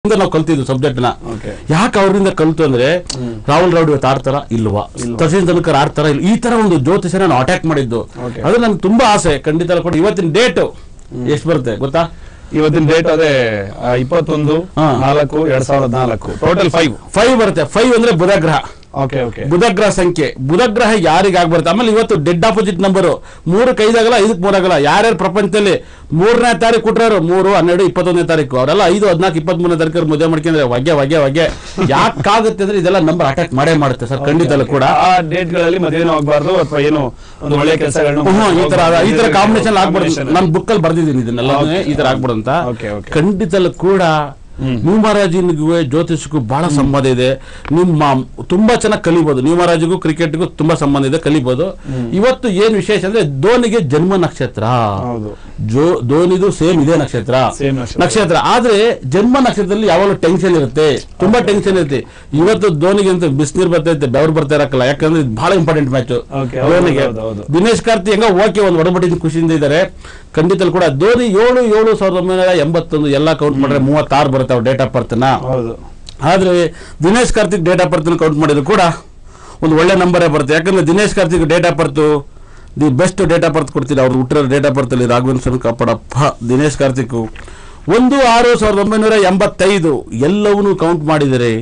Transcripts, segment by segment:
ಇಂದ ನಾವು ಕಲ್ತಿದ್ವಿ ಸಬ್ಜೆಕ್ಟ್ ನ Okay. ಯಾಕೆ ಅವರಿಂದ ಕಲ್ತು ಅಂದ್ರೆ ರಾಹುಲ್ ರೌಡಿ ಇವತ್ತು ಆಡ್ತಾರ ಇಲ್ವಾ ಸಚಿನ್ ತೆಂಡೂಲ್ಕರ್ ಆಡ್ತಾರ ಇಲ್ಲ ಈ ತರ ಒಂದು ಜ್ಯೋತಿಷನ ನಾವು ಅಟ್ಯಾಕ್ ಮಾಡಿದ್ದು Okay. ಅದು ನನ್ಗೆ ತುಂಬಾ ಆಸೆ ಖಂಡಿತ ಕೂಡ ಇವತ್ತಿನ ಡೇಟ್ ಎಷ್ಟು ಬರುತ್ತೆ ಗೊತ್ತಾ ಇವತ್ತಿನ ಡೇಟ್ ಅದೇ ಆ, ಇಪ್ಪತ್ತೊಂದು ಹಾ. ನಾಲ್ಕು ಎರಡ್ ಸಾವಿರದ ನಾಲ್ಕು ಟೋಟಲ್ ಫೈವ್ ಫೈವ್ ಬರುತ್ತೆ ಫೈವ್ ಅಂದ್ರೆ ಬುಧ ಗ್ರಹ ಓಕೆ ಓಕೆ ಬುಧಗ್ರಹ ಸಂಖ್ಯೆ ಬುಧಗ್ರಹ ಯಾರಿಗೆ ಆಗ್ಬರುತ್ತೆ ಆಮೇಲೆ ಇವತ್ತು ಡೆಡ್ ಆಪೋಸಿಟ್ ನಂಬರ್ ಮೂರು ಕೈದಾಗಲ್ಲ ಐದಕ್ಕೆ ಮೂರಾಗಲ್ಲ ಯಾರ್ಯಾರು ಪ್ರಪಂಚದಲ್ಲಿ ಮೂರನೇ ತಾರೀಕು ಕೊಟ್ಟರು ಮೂರು ಹನ್ನೆರಡು ಇಪ್ಪತ್ತೊಂದನೇ ತಾರೀಕು ಅವರೆಲ್ಲ ಐದು ಹದಿನಾಲ್ಕು ಇಪ್ಪತ್ಮೂರನೇ ತಾರೀಕು ಮದುವೆ ಮಾಡ್ಕೊಂಡ್ರೆ ಹೊಗೆ ಹೊಗೆ ಹೊಗೆ ಯಾಕಾಗುತ್ತೆ ಅಂದ್ರೆ ಇದೆಲ್ಲ ನಂಬರ್ ಅಟ್ಯಾಕ್ ಮಾಡೇ ಮಾಡುತ್ತೆ ಸರ್ ಖಂಡಿತಲ್ಲೂ ಕೂಡ ಆ ಡೇಟ್ ಗಳಲ್ಲಿ ಮದುವೆನೂ ಆಗ್ಬಾರ್ದು ಅಥವಾ ಏನು ಒಂದು ಒಳ್ಳೆ ಕೆಲಸಗಳನ್ನ ಹ್ಮ್, ಈ ತರ ಈ ತರ ಕಾಂಬಿನೇಷನ್ ಆಗ್ಬಾರ್ದು ನನ್ನ ಬುಕ್ ಅಲ್ಲಿ ಬರ್ದಿದ್ದೀನಿ ಇದನ್ನೆಲ್ಲ ಈ ತರ ಆಗ್ಬಿಡು ಅಂತ Okay, okay. ಖಂಡಿತಲ್ಲೂ ಕೂಡ ನ್ಯೂಮರಾಜಿನಿಗೂ ಜ್ಯೋತಿಷಕ್ಕೂ ಬಹಳ ಸಂಬಂಧ ಇದೆ ನಿಮ್ಮ ತುಂಬಾ ಚೆನ್ನಾಗಿ ಕಲಿಬಹುದು ನ್ಯೂಮರಾಜಿಗೂ ಕ್ರಿಕೆಟ್ಗೂ ತುಂಬಾ ಸಂಬಂಧ ಇದೆ ಕಲಿಬಹುದು ಇವತ್ತು ಏನ್ ವಿಶೇಷ ಅಂದ್ರೆ ಧೋನಿಗೆ ಜನ್ಮ ನಕ್ಷತ್ರ ಹೌದು ಜೋ ಧೋನಿದು ಸೇಮ್ ಇದೆ ನಕ್ಷತ್ರ Same ನಕ್ಷತ್ರ. ನಕ್ಷತ್ರ ಆದ್ರೆ ಜನ್ಮ ನಕ್ಷತ್ರದಲ್ಲಿ ಯಾವಾಗಲೂ ಟೆನ್ಷನ್ ಇರುತ್ತೆ ತುಂಬಾ ಟೆನ್ಷನ್ ಇರುತ್ತೆ ಇವತ್ತು ಧೋನಿಗೆ ಅಂತ ಬಿಸಿನೀರ್ ಬರ್ತೈತೆ ಬೆವರು ಬರ್ತಾ ಇರಕ್ಕಲ್ಲ ಯಾಕಂದ್ರೆ ಇದು ಬಹಳ ಇಂಪಾರ್ಟೆಂಟ್ ಮ್ಯಾಚ್ Okay, ಹೌದು, ಧೋನಿಗೆ ಹೌದು, ಹೌದು. ದಿನೇಶ್ ಕಾರ್ತಿ ಹೆಂಗ ಓಕೆ ಒಂದು ಒಡಬಟ್ಟಿನ ಖುಷಿಯಿಂದ ಇದ್ದಾರೆ ಖಂಡಿತಲು ಕೂಡ ಧೋನಿ ಏಳು ಏಳು ಸಾವಿರದ ಒಂಬೈನೂರ ಎಂಬತ್ತೊಂದು ಎಲ್ಲ ಕೌಂಟ್ ಮಾಡಿದ್ರೆ ಮೂವತ್ತಾರು ಬರುತ್ತೆ ಅವ್ರ ಡೇಟ್ ಆಫ್ ಬರ್ತ್ನ ಹೌದು ಆದ್ರೆ Dinesh Karthik date of birth count ಮಾಡಿದ್ರು ಕೂಡ ಒಂದು ಒಳ್ಳೆ ನಂಬರೇ ಬರುತ್ತೆ ಯಾಕಂದ್ರೆ Dinesh Karthik date of birth the best date of birth ಕೊಡ್ತೀರಿ ಅವ್ರು ಹುಟ್ಟಿರೋ ಡೇಟ್ ಆಫ್ ಬರ್ತ್ ಅಲ್ಲಿ ರಾಘವೇಂದ್ರ ಕಾಪಾಡಪ್ಪ ದಿನೇಶ್ ಕಾರ್ತಿಕ್ ಒಂದು ಆರು ಸಾವಿರದ ಒಂಬೈನೂರ ಎಂಬತ್ತೈದು ಎಲ್ಲವನ್ನೂ ಕೌಂಟ್ ಮಾಡಿದರೆ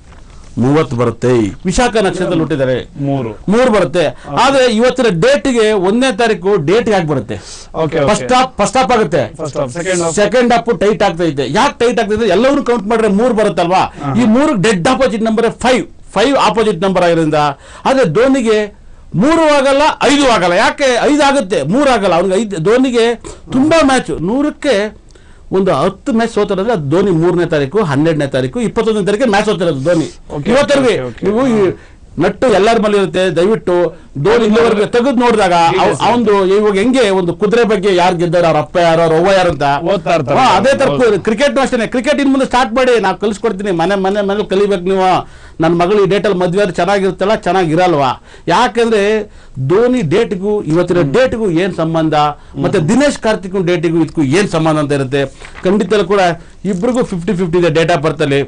ಮೂವತ್ತು ಬರುತ್ತೆ ವಿಶಾಖ ನಕ್ಷತ್ರದಲ್ಲಿ ಹುಟ್ಟಿದ್ದಾರೆ ಮೂರು ಮೂರು ಬರುತ್ತೆ ಆದ್ರೆ ಇವತ್ತಿನ ಡೇಟ್ಗೆ ಒಂದನೇ ತಾರೀಕು ಡೇಟ್ ಯಾಕೆ ಬರುತ್ತೆ okay first half first half ಆಗುತ್ತೆ first half second half second half tight ಆಗ್ತೈತೆ ಯಾಕೆ ಟೈಟ್ ಆಗ್ತೈತೆ ಎಲ್ಲವನ್ನೂ ಕೌಂಟ್ ಮಾಡಿದ್ರೆ ಮೂರು ಬರುತ್ತಲ್ವಾ ಈ ಮೂರು dead opposite number five five opposite number ಆಗಿರೋದ್ರಿಂದ ಆದ್ರೆ ಧೋನಿಗೆ ಮೂರು ಆಗಲ್ಲ ಐದು ಆಗಲ್ಲ ಯಾಕೆ ಐದು ಆಗುತ್ತೆ ಮೂರು ಆಗಲ್ಲ ಅವ್ನಿಗೆ ಐದು ಧೋನಿಗೆ ತುಂಬಾ ಮ್ಯಾಚ್ ನೂರಕ್ಕೆ ಒಂದು ಹತ್ತು ಮ್ಯಾಚ್ ಸೋತಿರೋದ್ರೆ ಅದು ಧೋನಿ ಮೂರನೇ ತಾರೀಕು ಹನ್ನೆರಡನೇ ತಾರೀಕು ಇಪ್ಪತ್ತೊಂದನೇ ತಾರೀಕು ಮ್ಯಾಚ್ ಸೋತಿರೋದು ಧೋನಿ Okay, ಇವತ್ತರೆಗೆ okay, okay. ನೀವು ಈ ನಟ್ಟು ಎಲ್ಲರ ಮೇಲೆ ಇರುತ್ತೆ ದಯವಿಟ್ಟು ಧೋನಿ ಇಲ್ಲಿವರೆಗೆ ತೆಗೆದು ನೋಡಿದಾಗ ಅವನು ಇವಾಗ ಹೆಂಗೆ ಒಂದು ಕುದುರೆ ಬಗ್ಗೆ ಯಾರು ಗೆದ್ದಾರ ಅವ್ರ ಅಪ್ಪ ಯಾರು ಅವ್ರ ಅವ್ವ ಯಾರು ಅಂತ ಓದ್ತಾ ಇರ್ತಾರೆ. ಹಾ, ಅದೇ ತರ ಹೌದು. ಕ್ರಿಕೆಟ್ ಅಷ್ಟೇ ಕ್ರಿಕೆಟ್ ಇನ್ ಮುಂದೆ ಸ್ಟಾರ್ಟ್ ಮಾಡಿ ನಾವು ಕಲಿಸ್ಕೊಡ್ತೀನಿ ಮನೆ ಮನೆ ಮನೆ ಕಲಿಬೇಕು ನೀವು ನನ್ನ ಮಗಳು ಈ ಡೇಟಲ್ಲಿ ಮದುವೆ ಆದ್ರೆ ಚೆನ್ನಾಗಿರುತ್ತಲ್ಲ ಚೆನ್ನಾಗಿರಲ್ವಾ ಯಾಕಂದ್ರೆ ಧೋನಿ ಡೇಟ್ಗೂ ಇವತ್ತಿನ ಡೇಟ್ಗೂ ಏನ್ ಸಂಬಂಧ ಮತ್ತೆ ದಿನೇಶ್ ಕಾರ್ತಿಕ್ ಡೇಟಿಗೂ ಇದಕ್ಕೂ ಏನ್ ಸಂಬಂಧ ಅಂತ ಇರುತ್ತೆ ಖಂಡಿತ ಕೂಡ ಇಬ್ರಿಗೂ ಫಿಫ್ಟಿ ಫಿಫ್ಟಿ ಇದೆ ಡೇಟ್ ಆಫ್ ಬರ್ತ್ ಅಲ್ಲಿ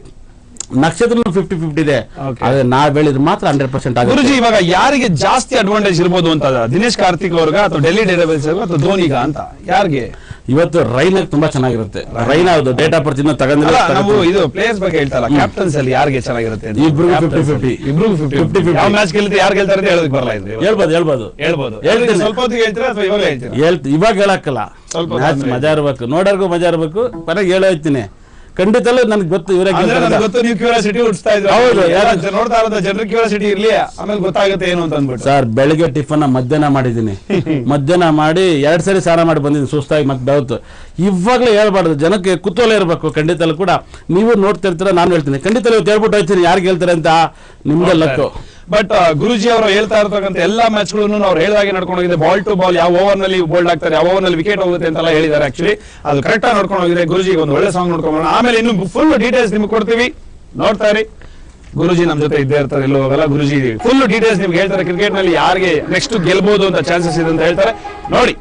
ನಕ್ಷತ್ರ ಫಿಫ್ಟಿ ಫಿಫ್ಟಿ ಇದೆ Okay. ಆದ್ರೆ ನಾವ್ ಹೇಳಿದ್ರೆ ಮಾತ್ರ ಹಂಡ್ರೆಡ್ ಪರ್ಸೆಂಟ್ ಗುರುಜಿ ಆಗುತ್ತೆ ಇವಾಗ ಯಾರಿಗೆ ಜಾಸ್ತಿ ಅಡ್ವಾಂಟೇಜ್ ಇರ್ಬೋದು ಅಂತ ದಿನೇಶ್ ಕಾರ್ತಿಕ್ ಅವ್ರಿಗ ಅಥವಾ ಡೆಲ್ಲಿ ಡೇಟಾಬೇಸ್ ಅಥವಾ ಧೋನಿಗ ಅಂತ ಯಾರಿಗೆ ಇವತ್ತು ರೈನ್ ತುಂಬಾ ಚೆನ್ನಾಗಿರುತ್ತೆ ರೈನ್ ಹೌದು ಡೇಟ್ ಆಫ್ ಬರ್ತ್ ಇನ್ನೂ ಅಲ್ಲ ನಾವು ತಗೊಂಡಿಲ್ಲ ಇದು ಪ್ಲೇಯರ್ಸ್ ಬಗ್ಗೆ ಹೇಳ್ತಲ್ಲ ಕ್ಯಾಪ್ಟನ್ಸ್ ಅಲ್ಲಿ ಯಾರಿಗೆ ಚೆನ್ನಾಗಿರುತ್ತೆ ಅಂತ? ಇಬ್ರಿಗೂ Captains 50-50. ಅಲ್ಲಿ. ಇಬ್ರಿಗೂ ಫಿಫ್ಟಿ 50-50. ಯಾವ ಮ್ಯಾಚ್ ಗೆಲ್ತಾರೆ ಯಾರು ಗೆಲ್ತಾರೆ ಅಂತ ಹೇಳೋದಕ್ಕೆ ಬರಲ್ಲ ಇದು ಹೇಳ್ಬೋದು ಹೇಳ್ಬೋದು ಹೇಳ್ಬೋದು ಹೇಳ್ತೀನಿ. ಸ್ವಲ್ಪ ಹೊತ್ತಿಗೆ ಹೇಳ್ತೀರಾ ಅಥವಾ ಇವಾಗ ಹೇಳ್ತೀರಾ ಹೇಳ್ತ ಇವಾಗ ಹೇಳಕ್ಕಲ್ಲ ಸ್ವಲ್ಪ ಮ್ಯಾಚ್ ಹೊತ್ತಾದ್ಮೇಲೆ. ಮಜಾ ಇರ್ಬೇಕು ನೋಡೋರ್ಗು ಮಜಾ ಇರ್ಬೇಕು ಕೊನೆಗೆ ಹೇಳೋಯ್ತೀನಿ ಖಂಡಿತಲ್ಲೂ ನನ್ಗೆ ಗೊತ್ತು ಇವರೇ ಅಂದ್ರೆ ನನಗೆ ಗೊತ್ತು ನೀವು ಕ್ಯೂರಿಯಾಸಿಟಿ ಹುಟ್ಟಿಸ್ತಾ ಇದ್ರೆ ಹೌದು, ಯಾರು- ನೋಡ್ತಾ ಇರೋದು ಜನರ ಕ್ಯೂರಿಯಾಸಿಟಿ ಇರ್ಲಿ ಆಮೇಲೆ ಗೊತ್ತಾಗುತ್ತೆ ಏನು ಅಂತ ಅಂದ್ಬಿಟ್ಟು ಸರ್ ಬೆಳಿಗ್ಗೆ ಟಿಫನ್ ಮಧ್ಯಾಹ್ನ ಮಾಡಿದ್ದೀನಿ ಮಧ್ಯಾಹ್ನ ಮಾಡಿ ಎರಡ್ ಸರಿ ಸ್ನಾನ ಮಾಡಿ ಬಂದಿದ್ದೀನಿ ಸುಸ್ತಾಗಿ ಮತ್ತೆ ಬೆವತ್ತು ಇವಾಗಲೇ ಹೇಳ್ಬಾರ್ದು ಜನಕ್ಕೆ ಕುತೂಹಲ ಇರಬೇಕು ಖಂಡಿತಲ್ಲೂ ಕೂಡ ನೀವು ನೋಡ್ತಾ ಇರ್ತೀರ ನಾನು ಹೇಳ್ತೀನಿ ಖಂಡಿತ ಇವತ್ತು ಹೇಳ್ಬಿಟ್ಟು ಹೋಗ್ತೀನಿ ಯಾರಿಗೆ ಹೇಳ್ತಾರೆ ಅಂತ ನಿಮ್ಗೆ ಲಕ್ಕು ಬಟ್ ಗುರುಜಿ ಅವರು ಹೇಳ್ತಾ ಇರ್ತಕ್ಕಂಥ ಎಲ್ಲಾ ಮ್ಯಾಚ್ ಗಳನ್ನು ಅವ್ರು ಹೇಳಿದಾಗೆ ನಡ್ಕೊಂಡು ಹೋಗಿದೆ ಬಾಲ್ ಟು ಬಾಲ್ ಯಾವ ಓವರ್ ನಲ್ಲಿ ಬೋಲ್ಡ್ ಆಗ್ತಾರೆ ಯಾವ ಓವರ್ ನಲ್ಲಿ ವಿಕೆಟ್ ಹೋಗುತ್ತೆ ಅಂತೆಲ್ಲ ಹೇಳಿದ್ದಾರೆ ಆಕ್ಚುಲಿ ಅದು ಕರೆಕ್ಟ್ ಆಗಿ ನೋಡ್ಕೊಂಡು ಹೋಗಿದೆ ಗುರುಜಿ ಒಂದು ಒಳ್ಳೆ ಸಾಂಗ್ ನೋಡ್ಕೊಂಡು ಆಮೇಲೆ ಇನ್ನು ಫುಲ್ ಡೀಟೇಲ್ಸ್ ನಿಮ್ಗೆ ಕೊಡ್ತೀವಿ ನೋಡ್ತಾ ಇರಿ ಗುರುಜಿ ನಮ್ ಜೊತೆ ಇದ್ದೇ ಇರ್ತಾರೆ ಎಲ್ಲೋ ಹೋಗಲ್ಲ ಗುರುಜಿ ಫುಲ್ ಡೀಟೇಲ್ಸ್ ನಿಮ್ಗೆ ಹೇಳ್ತಾರೆ ಕ್ರಿಕೆಟ್ ನಲ್ಲಿ ಯಾರಿಗೆ ನೆಕ್ಸ್ಟ್ ಗೆಲ್ಬಹುದು ಅಂತ ಚಾನ್ಸಸ್ ಇದೆ ಅಂತ ಹೇಳ್ತಾರೆ ನೋಡಿ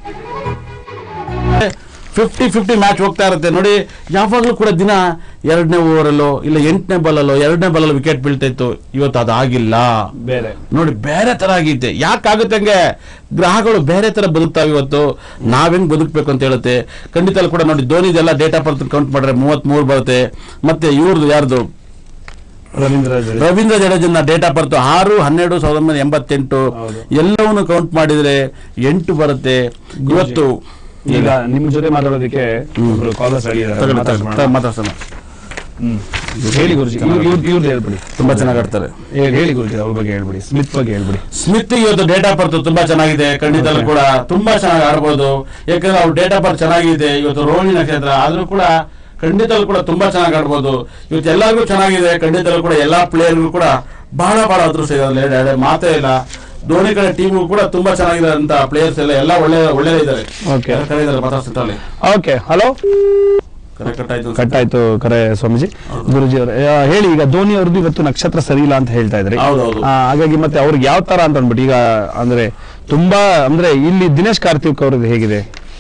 ಫಿಫ್ಟಿ ಫಿಫ್ಟಿ ಮ್ಯಾಚ್ ಹೋಗ್ತಾ ಇರುತ್ತೆ ನೋಡಿ ಯಾವಾಗಲೂ ಕೂಡ ದಿನ ಎರಡನೇ ಓವರಲ್ಲೋ ಇಲ್ಲ ಎಂಟನೇ ಬಾಲಲ್ಲೋ ಎರಡನೇ ಬಾಲಲ್ಲಿ ವಿಕೆಟ್ ಬೀಳ್ತಾ ಇತ್ತು ಇವತ್ತು ಅದಾಗಿಲ್ಲ ಬೇರೆ ನೋಡಿ ಬೇರೆ ತರ ಆಗೈತೆ ಯಾಕಾಗುತ್ತೆ ಹಂಗೆ ಗ್ರಹಗಳು ಬೇರೆ ತರ ಬದುಕ್ತಾವೆ ಇವತ್ತು ನಾವ್ ಹೆಂಗ್ ಬದುಕ್ಬೇಕು ಅಂತ ಹೇಳುತ್ತೆ ಖಂಡಿತ ಕೂಡ ನೋಡಿ ಧೋನಿದೆಲ್ಲ ಡೇಟಾ ಬರ್ತ್ ಕೌಂಟ್ ಮಾಡ್ರೆ ಮೂವತ್ತ್ ಮೂರು ಬರುತ್ತೆ ಮತ್ತೆ ಇವ್ರದ್ದು ಯಾರ್ದು ರವೀಂದ್ರ ರವೀಂದ್ರ ಜಡೇಜನ ಡೇಟಾ ಬರ್ತು ಆರು ಹನ್ನೆರಡು ಸಾವಿರದ ಒಂಬೈನೂರ ಎಂಬತ್ತೆಂಟು ಹೌದು. ಎಲ್ಲವನ್ನು ಕೌಂಟ್ ಮಾಡಿದ್ರೆ ಎಂಟು ಬರುತ್ತೆ ಇವತ್ತು ಈಗ ನಿಮ್ ಜೊತೆ ಮಾತಾಡೋದಕ್ಕೆ ಒಬ್ರು ಕಾಲರ್ಸ್ ತಗೊಳ್ಳಿ, ತಗೊಳ್ಳಿ, ಮಾತಾಡ್ಸೋಣ ಹೇಳಿ ಗುರುಜಿ ಇವ್ರದ್ದು ಹೇಳ್ಬಿಡಿ ತುಂಬಾ ಚೆನ್ನಾಗಿ ಆಡ್ತಾರೆ ಹೇಳಿ ಹೇಳಿ ಗುರುಜಿ ಅವ್ರ ಬಗ್ಗೆ ಹೇಳ್ಬಿಡಿ ಸ್ಮಿತ್ ಬಗ್ಗೆ ಹೇಳ್ಬಿಡಿ ಸ್ಮಿತ್ ಇವತ್ತು ಡೇಟಾ ಬರ್ತ್ ತುಂಬಾ ಚೆನ್ನಾಗಿದೆ ಖಂಡಿತಲ್ಲೂ ಕೂಡ ತುಂಬಾ ಚೆನ್ನಾಗಿ ಆಡ್ಬೋದು ಯಾಕಂದ್ರೆ ಅವ್ರ ಡೇಟಾ ಬರ್ತ್ ಚೆನ್ನಾಗಿದೆ ಇವತ್ತು ರೋಹಿಣಿ ನಕ್ಷತ್ರ ಆದ್ರೂ ಕೂಡ ಖಂಡಿತಲ್ಲೂ ಕೂಡ ತುಂಬಾ ಚೆನ್ನಾಗಿ ಆಡ್ಬೋದು ಇವತ್ತು ಎಲ್ಲರಿಗೂ ಚೆನ್ನಾಗಿದೆ ಖಂಡಿತಲ್ಲೂ ಕೂಡ ಎಲ್ಲಾ ಪ್ಲೇಯರ್ಗೂ ಕೂಡ ಬಹಳ ಬಹಳ ಅದೃಷ್ಟ ಇದೆ ಅದ್ರಲ್ಲಿ ಎರಡು- ಎರಡು ಮಾತೇ ಇಲ್ಲ ಧೋನಿ ಕಡೆ ಟೀಮು ಕೂಡ ತುಂಬಾ ಚೆನ್ನಾಗಿದೆ ಅಂತ ಪ್ಲೇಯರ್ಸ್ ಎಲ್ಲ ಎಲ್ಲ ಒಳ್ಳೆ ಒಳ್ಳೆ ಇದ್ದಾರೆ Okay. ಕಡೆ ಇದ್ದಾರೆ ಮಾತಾಡ್ಸಿಟ್ಟಲ್ಲಿ ಓಕೆ ಹಲೋ ಕರೆಕ್ಟ್ ಆಯ್ತು ಕಟ್ ಆಯ್ತು ಕರೆ ಸ್ವಾಮೀಜಿ ಗುರುಜಿ ಅವರು ಹೇಳಿ ಈಗ ಧೋನಿ ಅವ್ರದ್ದು ಇವತ್ತು ನಕ್ಷತ್ರ ಸರಿ ಇಲ್ಲ ಅಂತ ಹೇಳ್ತಾ ಇದ್ರಿ ಹೌದೌದು. ಆ, ಹಾಗಾಗಿ ಮತ್ತೆ ಅವ್ರಿಗೆ ಯಾವ ತರ ಅಂತ ಅಂದ್ಬಿಟ್ಟು ಈಗ ಅಂದ್ರೆ ತುಂಬಾ ಅಂದ್ರೆ ಇಲ್ಲಿ ದಿನೇಶ್ ಕಾರ್ತಿಕ್ ಅವ್ರದ್ದು ಹೇಗಿದೆ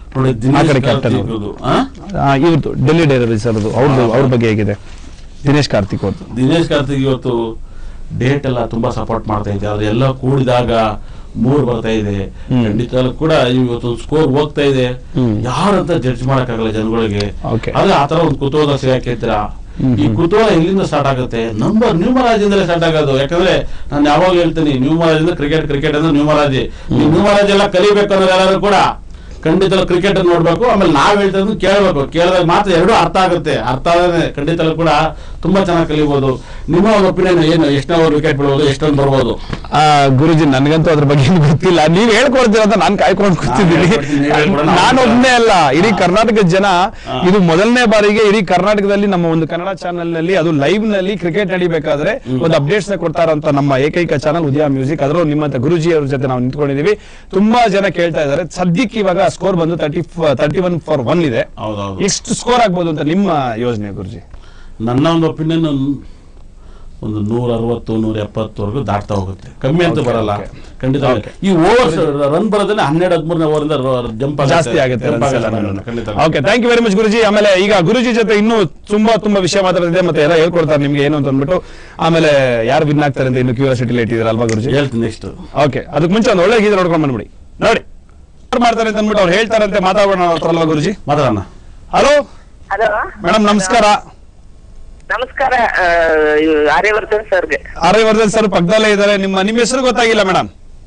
ನೋಡಿ ಆ ದಿನೇಶ್ ಕಡೆ captain ಕಾರ್ತಿಕ್ ಅವ್ರು. ಅವ್ರದ್ದು, ಆ? ಇವ್ರದ್ದು ಡೆಲ್ಲಿ ಡೈರವೀಸ್ ಅವ್ರದ್ದು ಅವ್ರದ್ದು ಅವ್ರ ಬಗ್ಗೆ ಹೇಗಿದೆ ದಿನೇಶ್ ಕಾರ್ತಿಕ್ ಅವ್ರದ್ದು ದಿನೇಶ್ ಕಾರ್ತಿಕ್ ಇವತ್ತು ಡೇಟ್ ಎಲ್ಲ ತುಂಬಾ ಸಪೋರ್ಟ್ ಮಾಡ್ತಾ ಇದೆ ಆದ್ರೆ ಎಲ್ಲ ಕೂಡಿದಾಗ ಮೂರ್ ಬರ್ತಾ ಇದೆ ಹ್ಮ್. ಖಂಡಿತ ಕೂಡ ಇವತ್ತು ಸ್ಕೋರ್ ಹೋಗ್ತಾ ಇದೆ ಹ್ಮ್. ಯಾರಂತ ಜಡ್ಜ್ ಮಾಡಕ್ಕಾಗಲ್ಲ ಜನಗಳಿಗೆ Okay. ಆದ್ರೆ ಆತರ ಒಂದು ಕುತೂಹಲ ಸಿಗಾಕಿದ್ರ ಹ್ಮ್, ಈ ಹ್ಮ್. ಕುತೂಹಲ ಎಲ್ಲಿಂದ ಸ್ಟಾರ್ಟ್ ಆಗುತ್ತೆ ನಂಬರ್ ನ್ಯೂಮರಾಜಿಂದಲೇ ಸ್ಟಾರ್ಟ್ ಆಗೋದು ಯಾಕಂದ್ರೆ ನಾನು ಯಾವಾಗ ಹೇಳ್ತೀನಿ ನ್ಯೂಮರಾಜ್ ಅಂದ್ರೆ ಕ್ರಿಕೆಟ್ ಕ್ರಿಕೆಟ್ ಅಂದ್ರೆ ನ್ಯೂಮರಾಜಿ ಈ ನ್ಯೂಮರಾಜ್ ಎಲ್ಲ ಕಲಿಬೇಕು ಅನ್ನೋರು ಎಲ್ಲರೂ ಕೂಡ ಖಂಡಿತ ಕ್ರಿಕೆಟ್ ನೋಡ್ಬೇಕು ಆಮೇಲೆ ನಾವ್ ಹೇಳ್ತಾ ಕೇಳಬೇಕು ಕೇಳಿದಾಗ ಮಾತ್ರ ಎರಡು ಅರ್ಥ ಆಗುತ್ತೆ ಅರ್ಥ ಆದ್ರೆ ಖಂಡಿತ ಕೂಡ ತುಂಬಾ ಚೆನ್ನಾಗಿ ಕಲಿಬಹುದು ನಿಮ್ಮ ಒಂದು ಒಪಿನಿಯನ್ ಏನು ಎಷ್ಟನೇ ಓವರ್ ವಿಕೆಟ್ ಬಿಡ್ಬೋದು ಎಷ್ಟೊಂದು ಬರ್ಬೋದು ಆ, ಗುರುಜಿ ನನ್ಗಂತೂ ಅದ್ರ ಬಗ್ಗೆ ಏನು ಗೊತ್ತಿಲ್ಲ ನೀವ್ ಹೇಳ್ಕೊಡ್ತೀರ ಅಂತ ನಾನ್ ಕಾಯ್ಕೊಂಡು ಕೂತಿದ್ದೀನಿ ಹೇಳ್ಕೊಡ್ತೀನಿ, ನೀವ್ ಹೇಳ್ಕೊಡೋಣ. ನಾನು ಒಬ್ಬನೇ ಅಲ್ಲ ಇಡೀ ಕರ್ನಾಟಕದ ಜನ ಹಾ. ಇದು ಮೊದಲನೇ ಬಾರಿಗೆ ಇಡೀ ಕರ್ನಾಟಕದಲ್ಲಿ ನಮ್ಮ ಒಂದು ಕನ್ನಡ ಚಾನೆಲ್ ನಲ್ಲಿ ಅದು ಲೈವ್ ನಲ್ಲಿ ಕ್ರಿಕೆಟ್ ನಡಿಬೇಕಾದ್ರೆ ಒಂದು ಅಪ್ಡೇಟ್ಸ್ ನ ಕೊಡ್ತಾರಂತ ನಮ್ಮ ಏಕೈಕ ಚಾನಲ್ ಉದಯ ಮ್ಯೂಸಿಕ್ ಅದ್ರೂ ನಿಮ್ಮಂತ ಗುರುಜಿ ಅವ್ರ ಜೊತೆ ನಾವು ನಿಂತ್ಕೊಂಡಿದೀವಿ ತುಂಬಾ ಜನ ಕೇಳ್ತಾ ಇದ್ದಾರೆ ಸದ್ಯಕ್ಕೆ ಇವಾಗ ಸ್ಕೋರ್ ಬಂದು thirty thirty one for one ಇದೆ ಹೌದೌದು ಎಷ್ಟು ಸ್ಕೋರ್ ಆಗ್ಬೋದು ಅಂತ ನಿಮ್ಮ ಯೋಜನೆ ಗುರುಜಿ ನನ್ನ ಒಂದು ಒಪಿನಿಯನ್ ಒಂದು ನೂರ ಅರವತ್ತು ನೂರ ಎಪ್ಪತ್ತವರೆಗೂ ದಾಟ್ತಾ ಹೋಗುತ್ತೆ ಕಮ್ಮಿ ಅಂತ Okay, ಬರಲ್ಲ okay. ಖಂಡಿತ Okay. ಈ ಓವರ್ಸ್ ರನ್ ಬರೋದನ್ನ ಹನ್ನೆರಡು ಹದಿಮೂರನೇ ಓವರಿಂದ ಜಂಪ್ ಜಾಸ್ತಿ ಆಗುತ್ತೆ ಜಂಪ್ ಆಗಲ್ಲ ಖಂಡಿತ okay thank you very much ಗುರುಜಿ ಆಮೇಲೆ ಈಗ ಗುರುಜಿ ಜೊತೆ ಇನ್ನೂ ತುಂಬಾ ತುಂಬಾ ವಿಷಯ ಮಾತಾಡಿದೆ ಮತ್ತೆ ಎಲ್ಲ ಹೇಳ್ಕೊಡ್ತಾರೆ ನಿಮ್ಗೆ ಏನು ಅಂತ ಅಂದ್ಬಿಟ್ಟು ಆಮೇಲೆ ಯಾರು ವಿನ್ ಆಗ್ತಾರೆ ಅಂತ ಇನ್ನು ಕ್ಯೂರಿಯಾಸಿಟಿ ಇಟ್ಟಿದ್ದಾರೆ ಅಲ್ವಾ ಗುರುಜಿ ಹೇಳ್ತೀನಿ ನೆಕ್ಸ್ಟ್ ಓಕೆ ಅದಕ್ಕೆ ಮುಂಚೆ ಒಂದು ಒಳ್ಳೆ ಗೀತೆ ನೋಡ್ಕೊಂಡು ಬಂದ್ಬಿಡಿ ನೋಡಿ ಯಾರು ಮಾಡ್ತಾರೆ ಅಂತ ಅಂದ್ಬಿಟ್ಟು ಅವ್ರು ಹೇಳ್ತಾರಂತೆ ಮಾತಾಡೋಣ ಅವ್ರ ಹತ್ರ ಅಲ್ವಾ ಗುರುಜಿ ಮಾತಾಡೋಣ ಹಲೋ ಹಲೋ ಮೇಡಮ್ ನಮಸ್ಕಾರ ನಮಸ್ಕಾರ ಆ, ಇವ್ ಆರ್ಯವರ್ಧನ್ ಸರ್ಗೆ ಆರ್ಯವರ್ಧನ್ ಸರ್ ಪಕ್ಕದಲ್ಲೇ ಇದ್ದಾರೆ ನಿಮ್ಮ ನಿಮ್ಮ ಹೆಸರು ಗೊತ್ತಾಗಿಲ್ಲ madam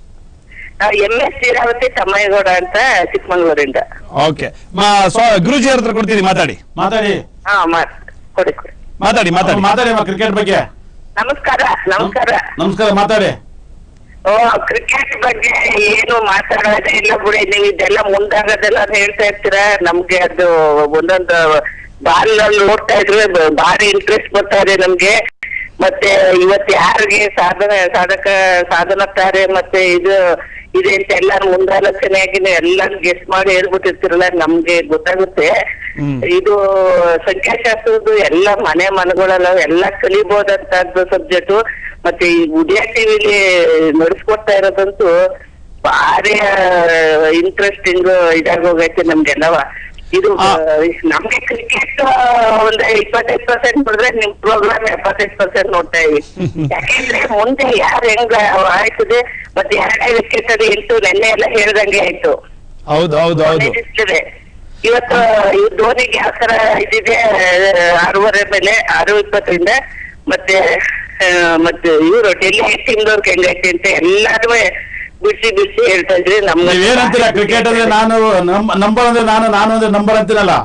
M S Sheeravati Thammayyagowda ಅಂತ ಚಿಕ್ಕಮಂಗ್ಳೂರಿಂದ ಓಕೆ ಗುರುಜಿ ಅವ್ರ ಹತ್ರ ಕೊಡ್ತೀನಿ ಮಾತಾಡಿ ಮಾತಾಡಿ ಹಾ ಮಾಡ್ ಕೊಡಿ ಕೊಡಿ ಮಾತಾಡಿ ಮಾತಾಡಿ ಮಾತಾಡಿ ಕ್ರಿಕೆಟ್ ಬಗ್ಗೆ ನಮಸ್ಕಾರ ನಮಸ್ಕಾರ ನಮಸ್ಕಾರ ಮಾತಾಡಿ ಓ ಕ್ರಿಕೆಟ್ ಬಗ್ಗೆ ಏನು ಮಾತಾಡೋದೇ ಇಲ್ಲ ಬಿಡಿ ನೀವು ಇದೆಲ್ಲ ಮುಂದಾಗೋದೆಲ್ಲ ಹೇಳ್ತಾ ಇರ್ತೀರಾ ನಮ್ಗೆ ಅದು ಒಂದೊಂದು ಬಾಲ್ ನೋಡ್ತಾ ಇದ್ರೆ ಬ- ಭಾರಿ ಇಂಟ್ರೆಸ್ಟ್ ಬರ್ತಾ ಇದೆ ನಮ್ಗೆ ಮತ್ತೆ ಇವತ್ತು ಯಾರಿಗೆ ಸಾಧನ ಸಾಧಕ ಸಾಧನಕ್ತಾರೆ ಮತ್ತೆ ಇದು ಇದೆ ಅಂತ ಎಲ್ಲಾರು ಮುಂದಾಲೋಚನೆಯಾಗಿ ಎಲ್ಲಾರು ಗೆಸ್ಟ್ ಮಾಡಿ ಹೇಳ್ಬಿಟ್ಟಿರ್ತಿರಲ್ಲ ನಮ್ಗೆ ಗೊತ್ತಾಗುತ್ತೆ ಹ್ಮ್. ಇದು ಸಂಖ್ಯಾಶಾಸ್ತ್ರದ್ದು ಎಲ್ಲ ಮನೆ ಮನೆಗಳೆಲ್ಲ ಎಲ್ಲ ಕಲಿಬಹುದಂತದ್ದು ಸಬ್ಜೆಕ್ಟ್ ಮತ್ತೆ ಈ ಉದಯ ಟಿವಿಲಿ ನಡೆಸ್ಕೊಡ್ತಾ ಇರೋದಂತೂ ಭಾರಿ ಇಂಟ್ರೆಸ್ಟಿಂಗ್ ಇದಾಗಿ ಹೋಗೈತೆ ನಮ್ಗೆಲ್ಲವ ಇದು ಆ. ಆ, ನಮ್ಗೆ ಕ್ರಿಕೆಟ್ ಒಂದ್ ಇಪ್ಪತ್ತೈದು ಪರ್ಸೆಂಟ್ ನೋಡಿದ್ರೆ ನಿಮ್ ಪ್ರೋಗ್ರಾಮ್ ಎಪ್ಪತ್ತೈದು ಪರ್ಸೆಂಟ್ ನೋಡ್ತಾ ಇವಿ ಯಾಕೆಂದ್ರೆ ಮುಂದೆ ಯಾರು ಹೆಂಗ ಆಯ್ತದೆ ಮತ್ತೆ ಎರಡನೇ ವಿಕೆಟ್ ಅದು ಎಂಟು ನೆನ್ನೆ ಎಲ್ಲ ಹೇಳ್ದಂಗೆ ಆಯ್ತು ಹೌದು ಹೌದು ಹೌದು ಇರ್ತದೆ ಇವತ್ತು ಈ ಧೋನಿಗೆ ಯಾವ ತರ ಇದಿದೆ ಆರೂವರೆ ಮೇಲೆ ಆರು ಇಪ್ಪತ್ತರಿಂದ ಮತ್ತೆ ಆ, ಮತ್ತೆ ಇವರು ಡೆಲ್ಲಿ ಟೀಮ್ದವ್ರಿಗೆ ಹೆಂಗೈತೆ ಅಂತ ಎಲ್ಲಾರು ಬಿಡಿಸಿ ಬಿಡಿಸಿ ಹೇಳ್ತಾ ಇದ್ರಿ ನಮ್ಮ ನೀವೇನಂತೀರ ಕ್ರಿಕೆಟ್ ಅಂದ್ರೆ ನಾನು ನಂಬರ್ ಅಂದ್ರೆ ನಾನು ನಾನು ಅಂದ್ರೆ ನಂಬರ್ ಅಂತೀನಲ್ಲ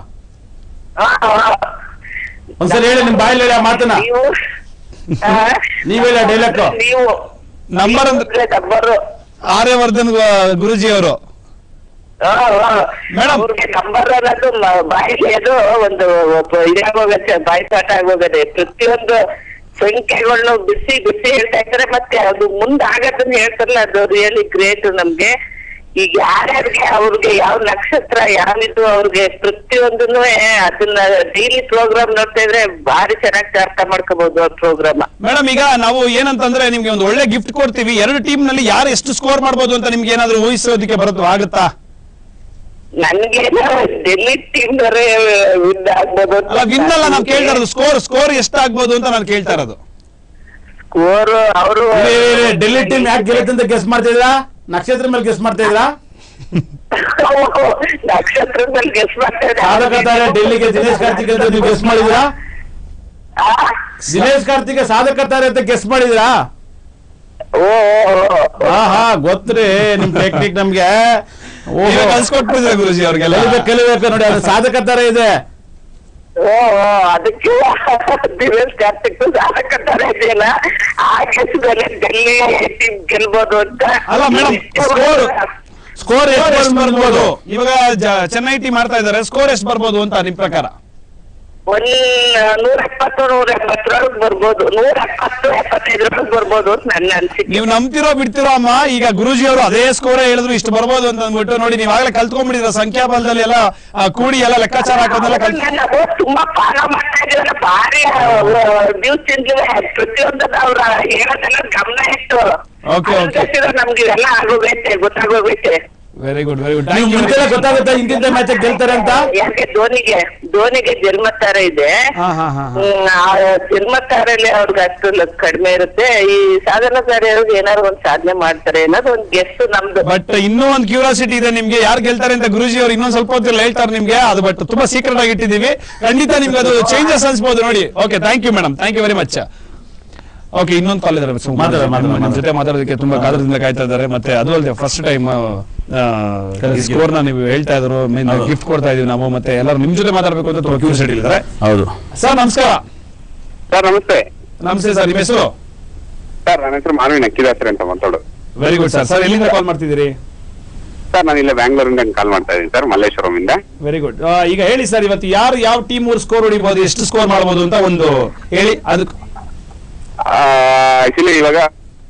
ಒಂದ್ಸಲ ಹೇಳಿ ನಿಮ್ ಬಾಯಲ್ಲಿ ಹೇಳಿ ಆ ಮಾತನ್ನ ನೀವು ಆ? ನೀವ್ ಹೇಳಿ ಆ dialogue. ನೀವು ನಂಬರ್ ಅಂದ್ರೆ ನಂಬರ್ ಆರ್ಯವರ್ಧನ್ ಗು- ಗುರುಜಿ ಅವರು Madam. ಅವ್ರಿಗೆ ನಂಬರ್ ಅನ್ನೋದು ಮ- ಬಾಯಿಗೆ ಅದು ಒಂದು ಒಬ್ಬ ಇದಾಗೋಗತ್ತೆ ಬಾಯಿ ಪಾಠ ಆಗೋಗದೆ ಪ್ರತಿಯೊಂದು ಸಂಖ್ಯೆಗಳನ್ನು ಬಿಸಿ ಬಿಸಿ ಹೇಳ್ತಾ ಇರ್ತಾರೆ ಮತ್ತೆ ಅದು ಮುಂದೆ ಆಗದನ್ನ ಹೇಳ್ತಾರಲ್ಲ ಅದು ರಿಯಲಿ ಗ್ರೇಟ್ ನಮ್ಗೆ ಈಗ ಯಾರ್ಯಾರಿಗೆ ಅವ್ರಿಗೆ ಯಾವ ನಕ್ಷತ್ರ ಯಾವಿದು ಅವ್ರಿಗೆ ಪ್ರತಿಯೊಂದನ್ನು ಅದನ್ನ ಡೈಲಿ ಪ್ರೋಗ್ರಾಮ್ ನೋಡ್ತಾ ಇದ್ರೆ ಭಾರಿ ಚೆನ್ನಾಗಿ ಅರ್ಥ ಮಾಡ್ಕೋಬಹುದು ಆ ಪ್ರೋಗ್ರಾಮ್ ಮೇಡಮ್ ಈಗ ನಾವು ಏನಂತಂದ್ರೆ ನಿಮ್ಗೆ ಒಂದು ಒಳ್ಳೆ ಗಿಫ್ಟ್ ಕೊಡ್ತೀವಿ ಎರಡು ಟೀಮ್ ನಲ್ಲಿ ಯಾರು ಎಷ್ಟು ಸ್ಕೋರ್ ಮಾಡ್ಬೋದು ಅಂತ ನಿಮ್ಗೆ ಏನಾದ್ರು ಊಹಿಸೋದಕ್ಕೆ ಬರುತ್ತೋ ಆಗುತ್ತಾ ನನ್ಗೆ ಡೆಲ್ಲಿ ಟೀಮ್ ವಿನ್ ಆಗ್ಬೋದು ಅಂತ ಅಲ್ಲ ವಿನ್ ಅಲ್ಲ ನಾವು ಕೇಳ್ತಾ ಇರೋದು ಸ್ಕೋರ್ ಸ್ಕೋರ್ ಎಷ್ಟಾಗ್ಬೋದು ಅಂತ ನಾನು ಕೇಳ್ತಾ ಇರೋದು ಸ್ಕೋರ್ ಅವರು ಇರಿ, ಇರಿ, ಇರಿ, ಡೆಲ್ಲಿ ಟೀಮ್ ಯಾಕೆ ಗೆಲ್ಲುತ್ತೆ ಅಂತ ಗೆಸ್ ಮಾಡ್ತಾ ಇದ್ರಾ ನಕ್ಷತ್ರ ಮೇಲೆ ಗೆಸ್ ಮಾಡ್ತಾ ಇದ್ರಾ ನಕ್ಷತ್ರದಲ್ಲಿ ಗೆಸ್ ಮಾಡ್ತಾ ಸಾಧಕ ತಾರೆ ಡೆಲ್ಲಿಗೆ ದಿನೇಶ್ ಕಾರ್ತಿಕ್ ಅಂತ ನೀವು ಗೆಸ್ ಮಾಡಿದ್ರಾ ದಿನೇಶ್ ಕಾರ್ತಿಕ್ ಸಾಧಕ ತಾರೆ ಅಂತ ಗೆಸ್ ಮಾಡಿದ್ರಾ ಓ ಹಾ ಹಾ ಗೊತ್ತ್ರಿ ನಿಮ್ ಟೆಕ್ನಿಕ್ ನಮ್ಗೆ ಓಹೋ. ನೀವೇ ಕಲ್ಸ್ಕೊಟ್ಬಿಟ್ಟಿದ್ರೆ ಗುರುಜಿ ಅವ್ರಿಗೆಲ್ಲ ಕಲಿಬೇಕು ಕಲಿಬೇಕು ನೋಡಿ ಅದು ಸಾಧಕ ತರ ಇದೆ ಓ ಅದಕ್ಕೆ ದಿನೇಶ್ ಕಾರ್ತಿಕ್ ಸಾಧಕತ್ತಾರೆ ಇದೆಯಲ್ಲ ಆ ಗೆಸ್ದಲ್ಲಿ ಡೆಲ್ಲಿ ಟೀಮ್ ಗೆಲ್ಬೋದು ಅಂತ ಅಲ್ಲ ಮೇಡಮ್ ಸ್ಕೋರ್ ಸ್ಕೋರ್ ಸ್ಕೋರ್ ಎಷ್ಟು ಎಷ್ಟು ಬರ್ಬೋದು ಬರ್ಬೋದು ಇವಾಗ ಜ- ಚೆನ್ನೈ ಟೀಮ್ ಮಾಡ್ತಾ ಇದ್ದಾರೆ ಸ್ಕೋರ್ ಎಷ್ಟು ಬರ್ಬೋದು ಅಂತ ನಿಮ್ ಪ್ರಕಾರ ಒಂದ್ ನೂರ ಎಪ್ಪತ್ತು ನೂರ ಎಂಬತ್ತರೊಳಗೆ ಬರ್ಬೋದು ನೂರ ಎಪ್ಪತ್ತು ಎಪ್ಪತ್ತೈದರೊಳಗೆ ಬರ್ಬೋದು ಅಂತ ನನ್ನ ಅನ್ಸಿಕೆ ನೀವು ನಂಬ್ತಿರೋ ಬಿಡ್ತಿರೋ ಅಮ್ಮ ಈಗ ಗುರುಜಿ ಅವರು ಅದೇ ಸ್ಕೋರ್ ಹೇಳಿದ್ರು ಇಷ್ಟು ಬರ್ಬೋದು ಅಂತ ಅಂದ್ಬಿಟ್ಟು ನೋಡಿ ನೀವು ಆಗ್ಲೇ ಕಲ್ತ್ಕೊಂಡ್ಬಿಟ್ಟಿದ್ರ ಸಂಖ್ಯಾಬಲದಲ್ಲಿ ಎಲ್ಲ ಆ, ಕೂಡಿ ಎಲ್ಲ ಲೆಕ್ಕಾಚಾರ ಹಾಕೋದೆಲ್ಲ ಕಲ್ ಅದನ್ನ ನಾವು ತುಂಬಾ ಫಾಲೋ ಮಾಡ್ತಾ ಇದೀವಲ್ಲ ಭಾರಿ ನ್ಯೂಸ್ ಚಿಂತನೆ ಪ್ರತಿಯೊಂದನ್ನ ಅವ್ರ ಹೇಳೋದೆಲ್ಲ ಗಮನ ಇಟ್ಟು Okay, okay. ಅದ್ರ ಜೊತೆಗೆ ನಮ್ಗೆ ಇವೆಲ್ಲ ಆಗೋಗೈತೆ ಗೊತ್ತಾಗೋಗೈತೆ ವೆರಿ ಗುಡ್ ವೆರಿ ಗುಡ್ ನೀವು ಮುಂಚೆನೆ ಗೊತ್ತಾಗುತ್ತೆ ಇಂತಿಂತ ಮ್ಯಾಚ್ ಗೆಲ್ತಾರೆ ಅಂತ ಯಾಕೆ ಧೋನಿಗೆ ಧೋನಿಗೆ ಜನ್ಮತ್ತಾರ ಇದೆ ಹಾ ಹಾ ಹಾ ಹಾ ಹ್ಮ್, ಆ ಜನ್ಮತ್ತಾರಲ್ಲಿ ಅವ್ರಿಗೆ ಅಷ್ಟು ಲ- ಕಡಿಮೆ ಇರುತ್ತೆ ಈ ಸಾಧನ ಅವ್ರಿಗೆ ಏನಾದ್ರು ಒಂದ್ ಸಾಧನೆ ಮಾಡ್ತಾರೆ ಅನ್ನೋದು ಒಂದ್ ಗೆಸ್ಟ್ ನಮ್ದು ಬಟ್ ಇನ್ನೂ ಒಂದು ಕ್ಯೂರಿಯಾಸಿಟಿ ಇದೆ ನಿಮ್ಗೆ ಯಾರು ಗೆಲ್ತಾರೆ ಅಂತ ಗುರುಜಿ ಅವರು ಇನ್ನೊಂದ್ ಸ್ವಲ್ಪ ಹೊತ್ತಲ್ಲಿ ಹೇಳ್ತಾರೆ ನಿಮ್ಗೆ ಅದು ಬಟ್ ತುಂಬಾ ಸೀಕ್ರೆಟ್ ಆಗಿ ಇಟ್ಟಿದೀವಿ ಖಂಡಿತ ನಿಮ್ಗೆ ಅದು ಚೇಂಜಸ್ ಅನ್ಸ್ಬೋದು ನೋಡಿ okay thank you madam thank you very much okay ಇನ್ನೊಂದು ಕಾಲ್ ಇದಾರೆ ಸುಮ್ನೆ. ಮಾತಾಡಿ, ಮಾತಾಡಿ, ನಿಮ್ಮ- ನಿಮ್ಮ ಮಾತಾಡಿ. ಜೊತೆ ಮಾತಾಡೋದಕ್ಕೆ ತುಂಬಾ ಕಾದರದಿಂದ ಕಾಯ್ತಾ ಇದ್ದಾರೆ ಮತ್ತೆ ಅದು ಅಲ್ಲದೆ ಫಸ್ಟ್ ಟೈಮ್ ಈ ಸ್ಕೋರ್ ನ ನೀವು ಹೇಳ್ತಾ ಇದ್ರು ಹೌದು. ಗಿಫ್ಟ್ ಕೊಡ್ತಾ ಇದೀವಿ ನಾವು ಮತ್ತೆ ಎಲ್ಲರೂ ನಿಮ್ ಜೊತೆ ಮಾತಾಡ್ಬೇಕು ಅಂತ ತುಂಬಾ ಕ್ಯೂರಿಯಾಸಿಟಿ ಇದ್ದಾರೆ ಹೌದು ಸರ್ ನಮಸ್ಕಾರ ಸರ್ ನಮಸ್ತೆ ನಮಸ್ತೆ ಸರ್ ನಿಮ್ಮ ಹೆಸರು ಸರ್ ನನ್ನ ಹೆಸರು ಮಾನವಿ ನಕ್ಕಿದಾಸ್ರಿ ಅಂತ ಮಾತಾಡೋದು ವೆರಿ ಗುಡ್ ಸರ್ ಸರ್ ಎಲ್ಲಿಂದ ಕಾಲ್ ಮಾಡ್ತಿದ್ದೀರಿ ಸರ್ ನಾನು ಇಲ್ಲೇ ಬ್ಯಾಂಗ್ಳೂರಿಂದ ಕಾಲ್ ಮಾಡ್ತಾ ಇದ್ದೀನಿ ಸರ್ ಮಲ್ಲೇಶ್ವರಂ ಇಂದ ವೆರಿ ಗುಡ್ ಈಗ ಹೇಳಿ ಸರ್ ಇವತ್ತು ಯಾರು ಯಾವ ಟೀಮ್ ಸ್ಕೋರ್ ಹೊಡಿಬಹುದು ಎಷ್ಟು ಸ್ಕೋರ್ ಮಾಡಬಹುದು ಅಂತ ಒಂದು ಹೇಳಿ ಅದಕ್ಕೆ ಆಕ್ಚುಲಿ ಇವಾಗ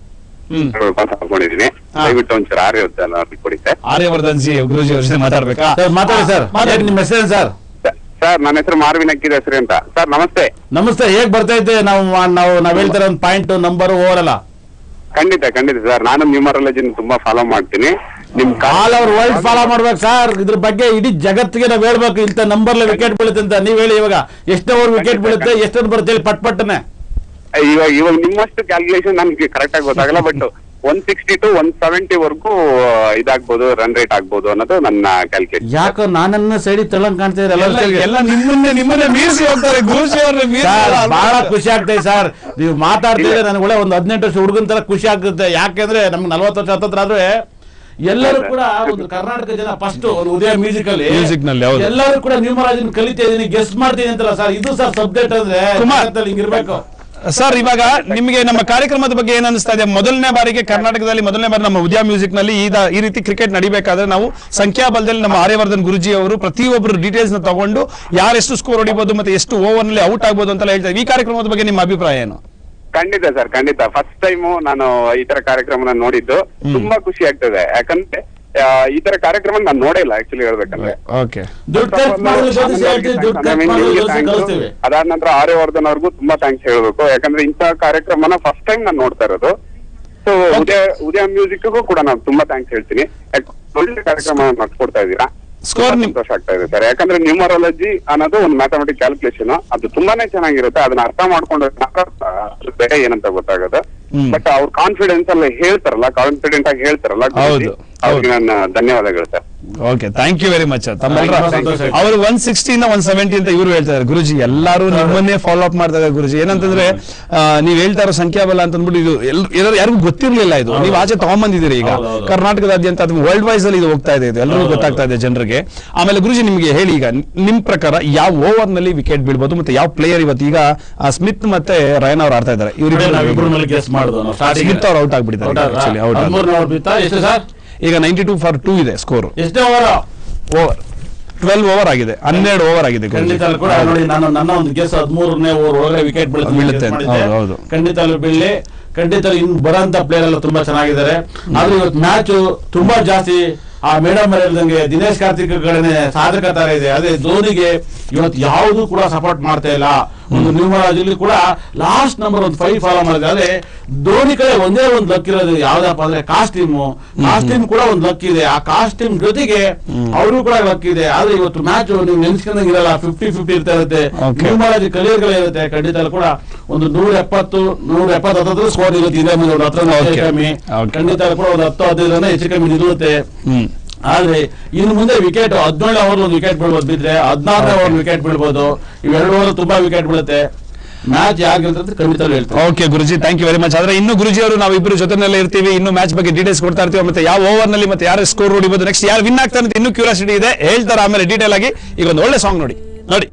ಹ್ಮ್ ಹಾಕೊಂಡಿದ್ದೀನಿ ಹಾ. ದಯವಿಟ್ಟು ಒಂಚೂರು ಆರ್ಯ ಕೊಡಿ ಸರ್ ಆರ್ಯವರ್ಧನ್ ಜಿ ಗುರುಜಿ ಅವ್ರ ಜೊತೆ ಮಾತಾಡ್ಬೇಕಾ ಸರ್ ಮಾತಾಡಿ ಸರ್ ಮಾತಾಡಿ. ನಿಮ್ಮ ಹೆಸರು ಸರ್ ಸರ್ ನನ್ನ ಹೆಸರು ಮಾರ್ವಿ ನಕ್ಕಿದಾಸ್ರಿ ಅಂತ ಸರ್ ನಮಸ್ತೆ ನಮಸ್ತೆ ಹೇಗ್ ಬರ್ತಾ ಇದ್ದೆ ನಾವು ನಾವು ನಾವ್ ಹೇಳ್ತಾರೆ ಒಂದು ಪಾಯಿಂಟ್ ನಂಬರ್ ಓವರ್ ಅಲ್ಲ ಖಂಡಿತ ಖಂಡಿತ ಸರ್ ನಾನು ನ್ಯೂಮರಾಲಜಿನ ತುಂಬಾ ಫಾಲೋ ಮಾಡ್ತೀನಿ ನಿಮ್ ಆಲ್ ಓವರ್ ವರ್ಲ್ಡ್ ಫಾಲೋ ಮಾಡ್ಬೇಕು ಸರ್ ಇದ್ರ ಬಗ್ಗೆ ಇಡೀ ಜಗತ್ತಿಗೆ ನಾವ್ ಹೇಳ್ಬೇಕು ಇಂತ ನಂಬರ್ಲೆ ವಿಕೆಟ್ ಬೀಳುತ್ತೆ ಅಂತ ನೀವ್ ಹೇಳಿ ಇವಾಗ ಎಷ್ಟು ಓವರ್ ವಿಕೆಟ್ ಬೀಳುತ್ತೆ ಎಷ್ಟೊಂದು ಬರುತ್ತೆ ಹೇಳಿ ಪಟ್ ಪಟ್ಟನೆ ಇವಾಗ ಇವಾಗ ನಿಮ್ಮಷ್ಟು ಕ್ಯಾಲ್ಕುಲೇಷನ್ ನನ್ಗೆ ಕರೆಕ್ಟ್ ಆಗಿ ಗೊತ್ತಾಗಲ್ಲ but one sixty to one seventy ವರ್ಗೂ ಇದಾಗ್ಬೋದು ರನ್ ರೇಟ್ ಆಗ್ಬೋದು ಅನ್ನೋದು ನನ್ನ ಕ್ಯಾಲ್ಕುಲೇಷನ್ ಯಾಕೋ ನಾನನ್ನ ಸೈಡಿ ತಳಂಗ್ ಕಾಣ್ತಾ ಇದ್ರೆ ಎಲ್ಲ ಎಲ್ಲ ನಿಮ್ಮನ್ನೇ ನಿಮ್ಮನ್ನೇ ಮೀರಿಸಿ ಹೋಗ್ತಾರೆ ಗುರುಜಿ ಅವ್ರನ್ನ ಮೀರಿಸಿ ಸರ್ ಅಲ್ಲ, ಬಹಳ ಖುಷಿ ಆಗ್ತದೆ ಸರ್ ನೀವು ಮಾತಾಡ್ತಿದ್ರೆ ನನಗೆ ಒಳ್ಳೆ ಒಂದು ಹದಿನೆಂಟು ವರ್ಷ ಹುಡುಗನ ತರ ಖುಷಿ ಆಗ್ತದೆ ಯಾಕೆಂದ್ರೆ ನಮ್ಗೆ ನಲ್ವತ್ತು ವರ್ಷ ಹತ್ತತ್ರ ಆದ್ರೆ ಎಲ್ಲರೂ ಕೂಡ ಒಂದು ಕರ್ನಾಟಕ ಜನ ಫಸ್ಟ್ ಒಂದು ಉದಯ ಮ್ಯೂಸಿಕ್ ಅಲ್ಲಿ Music ನಲ್ಲಿ, ಹೌದು. ಎಲ್ಲರೂ ಕೂಡ ನ್ಯೂಮರಾಜನ್ ಕಲಿತಾ ಇದೀನಿ ಗೆಸ್ಟ್ ಮಾಡ್ತೀನಿ ಅಂತಲ್ಲ ಸರ್ ಇದು ಸರ್ ಸಬ್ಜೆಕ್ಟ್ ಅಂದ್ರೆ ಕುಮಾರ್. ಜಗತ್ತಲ್ಲಿ ಹಿಂಗಿರ್ಬೇಕು ಸರ್ ಇವಾಗ ನಿಮಗೆ ನಮ್ಮ ಕಾರ್ಯಕ್ರಮದ ಬಗ್ಗೆ ಏನ್ ಅನಿಸ್ತಾ ಇದೆ ಮೊದಲನೇ ಬಾರಿಗೆ ಕರ್ನಾಟಕದಲ್ಲಿ ಮೊದಲನೇ ಬಾರಿ ನಮ್ಮ ಉದ್ಯಮ ಮ್ಯೂಸಿಕ್ ನಲ್ಲಿ ಈ ದ- ಈ ರೀತಿ ಕ್ರಿಕೆಟ್ ನಡಿಬೇಕಾದ್ರೆ ನಾವು ಸಂಖ್ಯಾಬಲದಲ್ಲಿ ನಮ್ಮ ಆರ್ಯವರ್ಧನ್ ಗುರುಜಿ ಅವರು ಪ್ರತಿಯೊಬ್ಬರು ಡೀಟೇಲ್ಸ್ ನ ತಗೊಂಡು ಯಾರೆಷ್ಟು ಸ್ಕೋರ್ ಹೊಡಿಬಹುದು ಮತ್ತೆ ಎಷ್ಟು ಓವರ್ ನಲ್ಲಿ ಔಟ್ ಆಗ್ಬೋದು ಅಂತ ಹೇಳ್ತಾರೆ ಈ ಕಾರ್ಯಕ್ರಮದ ಬಗ್ಗೆ ನಿಮ್ಮ ಅಭಿಪ್ರಾಯ ಏನು ಖಂಡಿತ ಸರ್ ಖಂಡಿತ ಫಸ್ಟ್ ಟೈಮ್ ನಾನು ಈ ತರ ಕಾರ್ಯಕ್ರಮನ ನೋಡಿದ್ದು ತುಂಬಾ ಖುಷಿ ಆಗ್ತದೆ ಯಾಕಂದ್ರೆ ಆ, ಈ ತರ ಕಾರ್ಯಕ್ರಮ ನಾನು ನೋಡೇ ಇಲ್ಲ ಆಕ್ಚುಲಿ ಹೇಳ್ಬೇಕಂದ್ರೆ ಓಕೆ ದುಡ್ಡು ಖರ್ಚು ಮಾಡಿದ್ರೆ ಜ್ಯೋತಿಷಿ ಹೇಳ್ತೀವಿ ದುಡ್ಡು ಖರ್ಚು ಮಾಡಿದ್ರೆ ಜ್ಯೋತಿಷಿ ಕಳಿಸ್ತೀವಿ ಅದಾದ ನಂತರ ಆರ್ಯವರ್ಧನ್ ಅವ್ರಿಗೂ ತುಂಬಾ ಥ್ಯಾಂಕ್ಸ್ ಹೇಳ್ಬೇಕು ಯಾಕಂದ್ರೆ ಇಂಥ ಕಾರ್ಯಕ್ರಮನ ಫಸ್ಟ್ ಟೈಮ್ ನಾನು ನೋಡ್ತಾ ಇರೋದು ಸೊ ಉದಯ ಉದಯ ಮ್ಯೂಸಿಕ್ಗೂ ಕೂಡ ನಾನು ತುಂಬಾ ಥ್ಯಾಂಕ್ಸ್ ಹೇಳ್ತೀನಿ ಯಾಕ್- ಒಳ್ಳೆ ಕಾರ್ಯಕ್ರಮ ನಡ್ಸ್ಕೊಡ್ತಾ ಇದ್ದೀರಾ Score ತುಂಬಾ ನಿಮ್- ಸಂತೋಷ ಆಗ್ತಾ ಇದೆ ಸರ್ ಯಾಕಂದ್ರೆ ನ್ಯೂಮರಾಲಜಿ ಅನ್ನೋದು ಒಂದು ಮ್ಯಾಥಮೆಟಿಕ್ ಕ್ಯಾಲ್ಕುಲೇಷನ್ ಅದು ತುಂಬಾನೇ ಚೆನ್ನಾಗಿರುತ್ತೆ ಅದನ್ನ ಅರ್ಥ ಮಾಡ್ಕೊಂಡ್ರೆ ಮಾತ್ರ ಅದ್ರ ಬೆಲೆ ಏನಂತ ಗೊತ್ತಾಗೋದು ಹ್ಮ್. ಬಟ್ ಅವ್ರ ಕಾನ್ಫಿಡೆನ್ಸ್ ಅಲ್ಲಿ ಹೇಳ್ತಾರಲ್ಲ ಕಾನ್ಫಿಡೆಂಟ್ ಆಗಿ ಹೇಳ್ತಾರಲ್ಲ ಗುರೂಜಿ, ಹೌದು, ಅವ್ರಿಗೆ ಹೌದು. ನನ್ನ ಧನ್ಯವಾದಗಳು sir okay thank you very much ತಮ್ಮೆಲ್ಲರ ತುಂಬಾ ಸಂತೋಷ ಆಯ್ತು. ಅವರು ಒನ್ ಸಿಕ್ಸ್ಟಿ ಇಂದ ಒನ್ ಸೆವೆಂಟಿ ಅಂತ ಇವರು ಹೇಳ್ತಾ ಇದ್ದಾರೆ ಗುರುಜಿ ಎಲ್ಲರೂ ನಿಮ್ಮನ್ನೇ ಫಾಲೋ ಅಪ್ ಮಾಡ್ತಾ ಇದ್ದಾರೆ ಗುರುಜಿ ಏನಂತಂದ್ರೆ ಆ, ನೀವ್ ಹೇಳ್ತಾ ಇರೋ ಸಂಖ್ಯಾಬಲ ಅಂತ ಅಂದ್ಬಿಟ್ಟು ಇದು ಎಲ್- ಎಲ್ಲರೂ ಯಾರಿಗೂ ಗೊತ್ತಿರ್ಲಿಲ್ಲ ಇದು ನೀವು ಆಚೆ ತಗೊಂಬಂದಿದ್ದೀರಿ ಈಗ ಹೌದು, ಹೌದು. ಕರ್ನಾಟಕದಾದ್ಯಂತ ಅದು ವರ್ಲ್ಡ್ ವೈಸ್ ಅಲ್ಲಿ ಇದು ಹೋಗ್ತಾ ಇದೆ ಇದು ಎಲ್ಲರಿಗೂ ಹೌದು, ಗೊತ್ತಾಗ್ತಾ ಇದೆ ಜನರಿಗೆ ಆಮೇಲೆ ಗುರುಜಿ ನಿಮಗೆ ಹೇಳಿ ಈಗ ನಿಮ್ ಪ್ರಕಾರ ಯಾವ ಓವರ್ ನಲ್ಲಿ ವಿಕೆಟ್ ಬೀಳ್ಬೋದು ಮತ್ತೆ ಯಾವ ಪ್ಲೇಯರ್ ಇವತ್ತು ಈಗ ಆ, ಸ್ಮಿತ್ ಮತ್ತೆ ರಯನ್ ಅವ್ರು ಆಡ್ತಾ ಇದ್ದಾರೆ ನಾವಿಬ್ರು ಇವರು ಮೇಲೆ ಗೆಸ್ ಮಾಡುದು ನಾವು starting ಸ್ಮಿತ್ ಅವ್ರು ಔಟ್ ಆಗ್ಬಿಟ್ಟಿದ್ದಾರೆ Out ಆದ್ರಾ? actually, out ಆದ್ರು. ಹದ್ಮೂರು ನಾವು ಬಿತ್ತಾ? ಎಷ್ಟು ಸರ್ ಈಗ ನೈಂಟಿ ಟೂ ಫಾರ್ ಟೂ ಇದೆ ಸ್ಕೋರ್ ಎಷ್ಟೇ ಓವರ್ ಓವರ್ ಟ್ವೆಲ್ವ್ ಓವರ್ ಆಗಿದೆ ಹನ್ನೆರಡು ಓವರ್ ಆಗಿದೆ ಗುರೂಜಿ. ಖಂಡಿತ ಅಲ್ಲಿ ಕೂಡ ನೋಡಿ ನಾನು ನನ್ನ ಒಂದು ಗೆಸ್ ಹದಿಮೂರನೇ ಓವರ್ ಒಳಗಡೆ ವಿಕೆಟ್ ಬೀಳುತ್ತೆ ಬೀಳುತ್ತೆ ಅಂತ ಅಂತ. guess ಮಾಡಿದ್ದೆ. ಹೌದು, ಹೌದು. ಖಂಡಿತ ಅಲ್ಲಿ ಬೀಳಿ ಖಂಡಿತ ಇನ್ನು ಬರೋಂತ ಪ್ಲೇಯರ್ ಎಲ್ಲ ತುಂಬಾ ಚೆನ್ನಾಗಿದ್ದಾರೆ ಆದ್ರೆ ಇವತ್ತು ಮ್ಯಾಚ್ ತುಂಬಾ ಜಾಸ್ತಿ ಆ ಮೇಡಮ್ ಹೇಳ್ದಂಗೆ ದಿನೇಶ್ ಕಾರ್ತಿಕ್ ಕಡೆನೆ ಸಾಧಕ ತರ ಇದೆ ಅದೇ ಧೋನಿಗೆ ಇವತ್ತು ಯಾವುದು ಕೂಡ ಸಪೋರ್ಟ್ ಮಾಡ್ತಾ ಇಲ್ಲ ಒಂದು ನ್ಯೂಮರಾಜ್ ಇಲ್ಲಿ ಕೂಡ ಲಾಸ್ಟ್ ನಂಬರ್ ಒಂದು ಫೈವ್ ಫಾಲೋ ಮಾಡಿದೆ ಆದ್ರೆ ಧೋನಿ ಕಡೆ ಒಂದೇ ಒಂದು ಲಕ್ ಇರೋದು ಯಾವ್ದಪ್ಪ ಅಂದ್ರೆ ಕಾಸ್ಟ್ಯೂಮ್ ಕಾಸ್ಟ್ಯೂಮ್ ಕೂಡ ಒಂದು ಲಕ್ ಇದೆ ಆ ಕಾಸ್ಟ್ಯೂಮ್ ಜೊತೆಗೆ ಅವರು ಕೂಡ ಲಕ್ ಇದೆ ಆದ್ರೆ ಇವತ್ತು ಮ್ಯಾಚ್ ನೀವು ನೆನ್ಸ್ಕೊಂಡಂಗೆ ಇರಲ್ಲ ಫಿಫ್ಟಿ ಫಿಫ್ಟಿ ಇರ್ತಾ ಇರುತ್ತೆ Okay. ನ್ಯೂಮರಾಜ್ ಕಲಿಯರ್ಗಳೇ ಇರುತ್ತೆ ಖಂಡಿತ ಅಲ್ಲಿ ಕೂಡ ಒಂದು ನೂರ ಎಪ್ಪತ್ತು ನೂರ ಎಪ್ಪತ್ತು ಹತ್ತತ್ರ ಸ್ಕೋರ್ ಇರುತ್ತೆ ಇದೇ ಮುಂದೆ ಒಂದು ಹತ್ರ ಹೆಚ್ಚು Okay. ಕಮ್ಮಿ Okay. ಖಂಡಿತ ಅಲ್ಲಿ ಕೂಡ ಒಂದು ಹತ್ತು ಹದಿನೈದನೇ ಹೆಚ್ಚು ಕಮ್ಮಿ ನಿಲ್ಲುತ್ತೆ ಹ್ಮ್ ಆದ್ರೆ ಇನ್ನು ಮುಂದೆ ವಿಕೆಟ್ ಹದಿನೇಳು ಓವರ್ ಒಂದು ವಿಕೆಟ್ ಬೀಳ್ಬೋದು ಬಿದ್ರೆ ಹದಿನಾರನೇ ಓವರ್ ವಿಕೆಟ್ ಬೀಳ್ಬೋದು ಇವೆರಡು ಓವರ್ ತುಂಬಾ ವಿಕೆಟ್ ಬೀಳುತ್ತೆ ಮ್ಯಾಚ್ ಯಾಗಿರುತ್ತೆ ಖಂಡಿತ ಹೇಳ್ತಾರೆ ಓಕೆ ಗುರುಜಿ ಥ್ಯಾಂಕ್ ಯು ವೆರಿ ಮಚ್ ಆದ್ರೆ ಇನ್ನು ಗುರುಜಿ ಅವರು ನಾವು ಇಬ್ಬರು ಜೊತೆನಲ್ಲೇ ಇರ್ತೀವಿ ಇನ್ನು ಮ್ಯಾಚ್ ಬಗ್ಗೆ ಡೀಟೇಲ್ಸ್ ಕೊಡ್ತಾ ಇರ್ತೀವಿ ಮತ್ತೆ ಯಾವ ಓವರ್ ನಲ್ಲಿ ಮತ್ತೆ ಯಾರು ಸ್ಕೋರ್ ಹೊಡಿಬೋದು ನೆಕ್ಸ್ಟ್ ಯಾರು ವಿನ್ ಆಗ್ತಾರೆ ಅಂತ ಇನ್ನೂ ಕ್ಯೂರಿಯಾಸಿಟಿ ಇದೆ ಹೇಳ್ತಾರೆ ಆಮೇಲೆ ಡೀಟೇಲ್ ಆಗಿ ಈಗ ಒಂದು ಒಳ್ಳೆ ಸಾಂಗ್ ನೋಡಿ ನೋಡಿ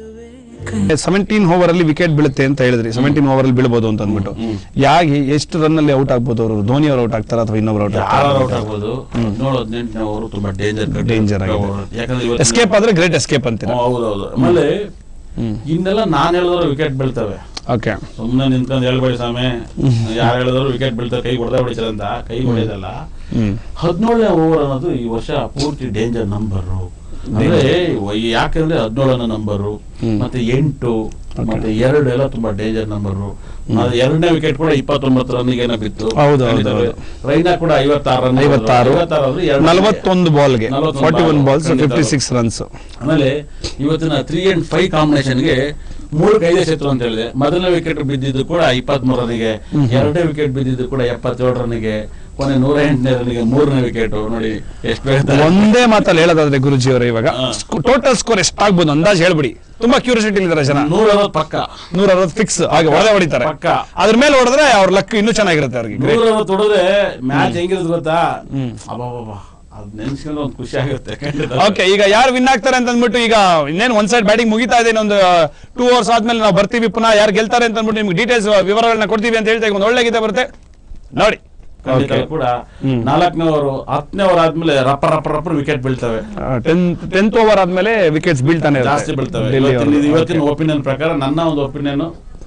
ಸೆವೆಂಟೀನ್ ಓವರ್ ಅಲ್ಲಿ ವಿಕೆಟ್ ಬೀಳುತ್ತೆ ಅಂತ ಹೇಳಿದ್ರಿ ಸೆವೆಂಟೀನ್ ಓವರ್ ಅಲ್ಲಿ ಬೀಳ್ಬೋದು ಅಂತ ಅಂದ್ಬಿಟ್ಟು ಯಾಕೆ ಎಷ್ಟು ರನ್ ಅಲ್ಲಿ ಔಟ್ ಆಗ್ಬೋದು ಅವರು ಧೋನಿ ಅವರು ಔಟ್ ಆಗ್ತಾರ ಅಥವಾ ಇನ್ನೊಬ್ರು ಔಟ್ ಯಾರು ಔಟ್ ಆಗ್ತಾರೆ ಆಗ್ಬೋದು ಹದಿನೇಳು ಹದಿನೆಂಟನೇ ಓವರ್ ತುಂಬಾ ಡೇಂಜರ್ Danger ಆಗಿದೆ. ಯಾಕಂದ್ರೆ ಇವತ್ತು- ಎಸ್ಕೇಪ್ ಆದ್ರೆ ಗ್ರೇಟ್ ಎಸ್ಕೇಪ್ ಅಂತೀರ ಹ್ಮ್, ಹೌದೌದು ಆಮೇಲೆ ಇನ್ನೆಲ್ಲ ನಾನ್ ಹೇಳಿದ್ರೆ ವಿಕೆಟ್ ಬೀಳ್ತವೆ ಓಕೆ ಸುಮ್ನೆ ನಿಂತ್ಕೊಂಡು ಹೇಳ್ಬೇಡಿ ಸ್ವಾಮಿ ಯಾರು ಹೇಳಿದ್ರು ವಿಕೆಟ್ ಬೀಳ್ತಾರೆ ಕೈ ಹೊಡೆದ ಹೊಡಿತಾರೆ ಅಂತ ಕೈ ಹೊಡೆಯೋದಲ್ಲ ಹ್ಮ್ ಹದಿನೇಳನೇ ಓವರ್ ಅನ್ನೋದು ಈ ವರ್ಷ ಪೂರ್ತಿ ಡೇಂಜರ್ ನಂಬರ್ ಅಂದ್ರೆ ವ- ಯಾಕಂದ್ರೆ ಹದಿನೇಳನೇ ನಂಬರು ಮತ್ತೆ ಎಂಟು ಮತ್ತೆ ಎರಡು ಎಲ್ಲ ತುಂಬಾ ಡೇಂಜರ್ ನಂಬರ್ ಎರಡನೇ ವಿಕೆಟ್ ಕೂಡ ಇಪ್ಪತ್ತೊಂಬತ್ತು ರನ್ನಿಗೆ ಏನೋ ಬಿತ್ತು ಹೌದು, ಹೌದು, ಖಂಡಿತ. ಹೌದು. ರೈನಾ ಕೂಡ ಐವತ್ತಾರು ರನ್ ಐವತ್ತಾರು ಎರಡು ನಲವತ್ತೊಂದು ಬಾಲ್ಗೆ ನಲವತ್ತೊಂದು ಫಾರ್ಟಿ ಒನ್ ball, ಬಾಲ್ಸ್ ಖಂಡಿತ. ಫಿಫ್ಟಿ ಸಿಕ್ಸ್ ರನ್ಸ್ ಆಮೇಲೆ ಇವತ್ತಿನ ತ್ರೀ ಅಂಡ್ ಫೈವ್ ಕಾಂಬಿನೇಷನ್ಗೆ ಮೂರು ಕೈದೇ ಶತ್ರು ಅಂತ ಹೇಳಿದೆ ಮೊದಲನೇ ವಿಕೆಟ್ ಬಿದ್ದಿದ್ದು ಕೂಡ ಇಪ್ಪತ್ತ್ ರನ್ನಿಗೆ ಎರಡನೇ ವಿಕೆಟ್ ಬಿದ್ದಿದ್ದು ಕೂಡ ಎಪ್ಪತ್ತೇಳು ರನ್ನಿಗೆ ಕೊನೆ ನೂರ ಎಂಟನೇ ರನ್ನಿಗೆ ಮೂರನೇ ವಿಕೆಟ್ ನೋಡಿ ಎಷ್ಟು ಬೇಗ ಒಂದೇ ಮಾತಲ್ಲಿ ಹೇಳೋದಾದ್ರೆ ಗುರುಜಿ ಅವರು ಇವಾಗ ಹಾ. ಟೋಟಲ್ ಸ್ಕೋರ್ ಎಷ್ಟಾಗ್ಬೋದು ಅಂದಾಜ್ ಹೇಳ್ಬಿಡಿ ತುಂಬಾ ಕ್ಯೂರಿಯಾಸಿಟಿ ಇದ್ದಾರೆ ಜನ ನೂರ ಅರವತ್ತು ಪಕ್ಕ ನೂರ ಅರವತ್ತು ಫಿಕ್ಸ್ ಹಾಗೆ ಒಳಗೆ ಹೊಡಿತಾರೆ ಪಕ್ಕ. ಅದ್ರ ಮೇಲೆ ಹೊಡೆದ್ರೆ ಅವ್ರ ಲಕ್ ಇನ್ನೂ ಚೆನ್ನಾಗಿರುತ್ತೆ ಅವ್ರಿಗೆ ನೂರ ಅರವತ್ತು ಹೊಡೆದ್ರೆ ಮ್ಯಾಚ್ ಹೆಂಗಿರೋದು ಗೊತ್ತಾ ಅಬ್ಬಬ್ಬಬ್ಬ ಅದ್ ನೆನ್ಸ್ಕೊಂಡ್ರೆ ಒಂದು ಖುಷಿ ಆಗುತ್ತೆ ಖಂಡಿತ ಓಕೆ ಈಗ ಯಾರು ವಿನ್ ಆಗ್ತಾರೆ ಅಂತ ಅಂದ್ಬಿಟ್ಟು ಈಗ ಇನ್ನೇನು ಒಂದ್ ಸೈಡ್ ಬ್ಯಾಟಿಂಗ್ ಮುಗಿತಾ ಇದೆ ಇನ್ನೊಂದು ಟೂ ಅವರ್ಸ್ ಆದ್ಮೇಲೆ ನಾವು ಬರ್ತೀವಿ ಪುನಃ ಯಾರು ಗೆಲ್ತಾರೆ ಅಂತ ಅಂದ್ಬಿಟ್ಟು ನಿಮ್ಗೆ ಡೀಟೇಲ್ಸ್ ವಿವರಗಳನ್ನ ಕೊಡ್ತೀವಿ ಅಂತ ಹೇಳ್ತಾ ಈಗ ಒಂದು ಒಳ್ಳೆ ಗೀತೆ ಬರುತ್ತೆ ನೋಡಿ ಖಂಡಿತ Okay. ಕೂಡ ಹ್ಮ್. ನಾಲ್ಕನೇ ಓವರ್ ಹತ್ತನೇ ಓವರ್ ಆದ್ಮೇಲೆ ರಪ್ಪ ರಪ್ಪ ರಪ್ಪ ವಿಕೆಟ್ ಬೀಳ್ತವೆ ಟೆಂತ್ ಟೆಂತ್ ಓವರ್ ಆದ್ಮೇಲೆ ವಿಕೆಟ್ಸ್ ಬೀಳ್ತಾನೆ ಇರುತ್ತೆ. ಜಾಸ್ತಿ ಬೀಳ್ತವೆ ಡೆಲ್ಲಿ ಇವತ್ತಿನ ಅವ್ರದ್ದು. ಇವತ್ತಿನ ಒಪಿನಿಯನ್ ಪ್ರಕಾರ ನನ್ನ ಒಂದು ಒಪಿನಿಯನ್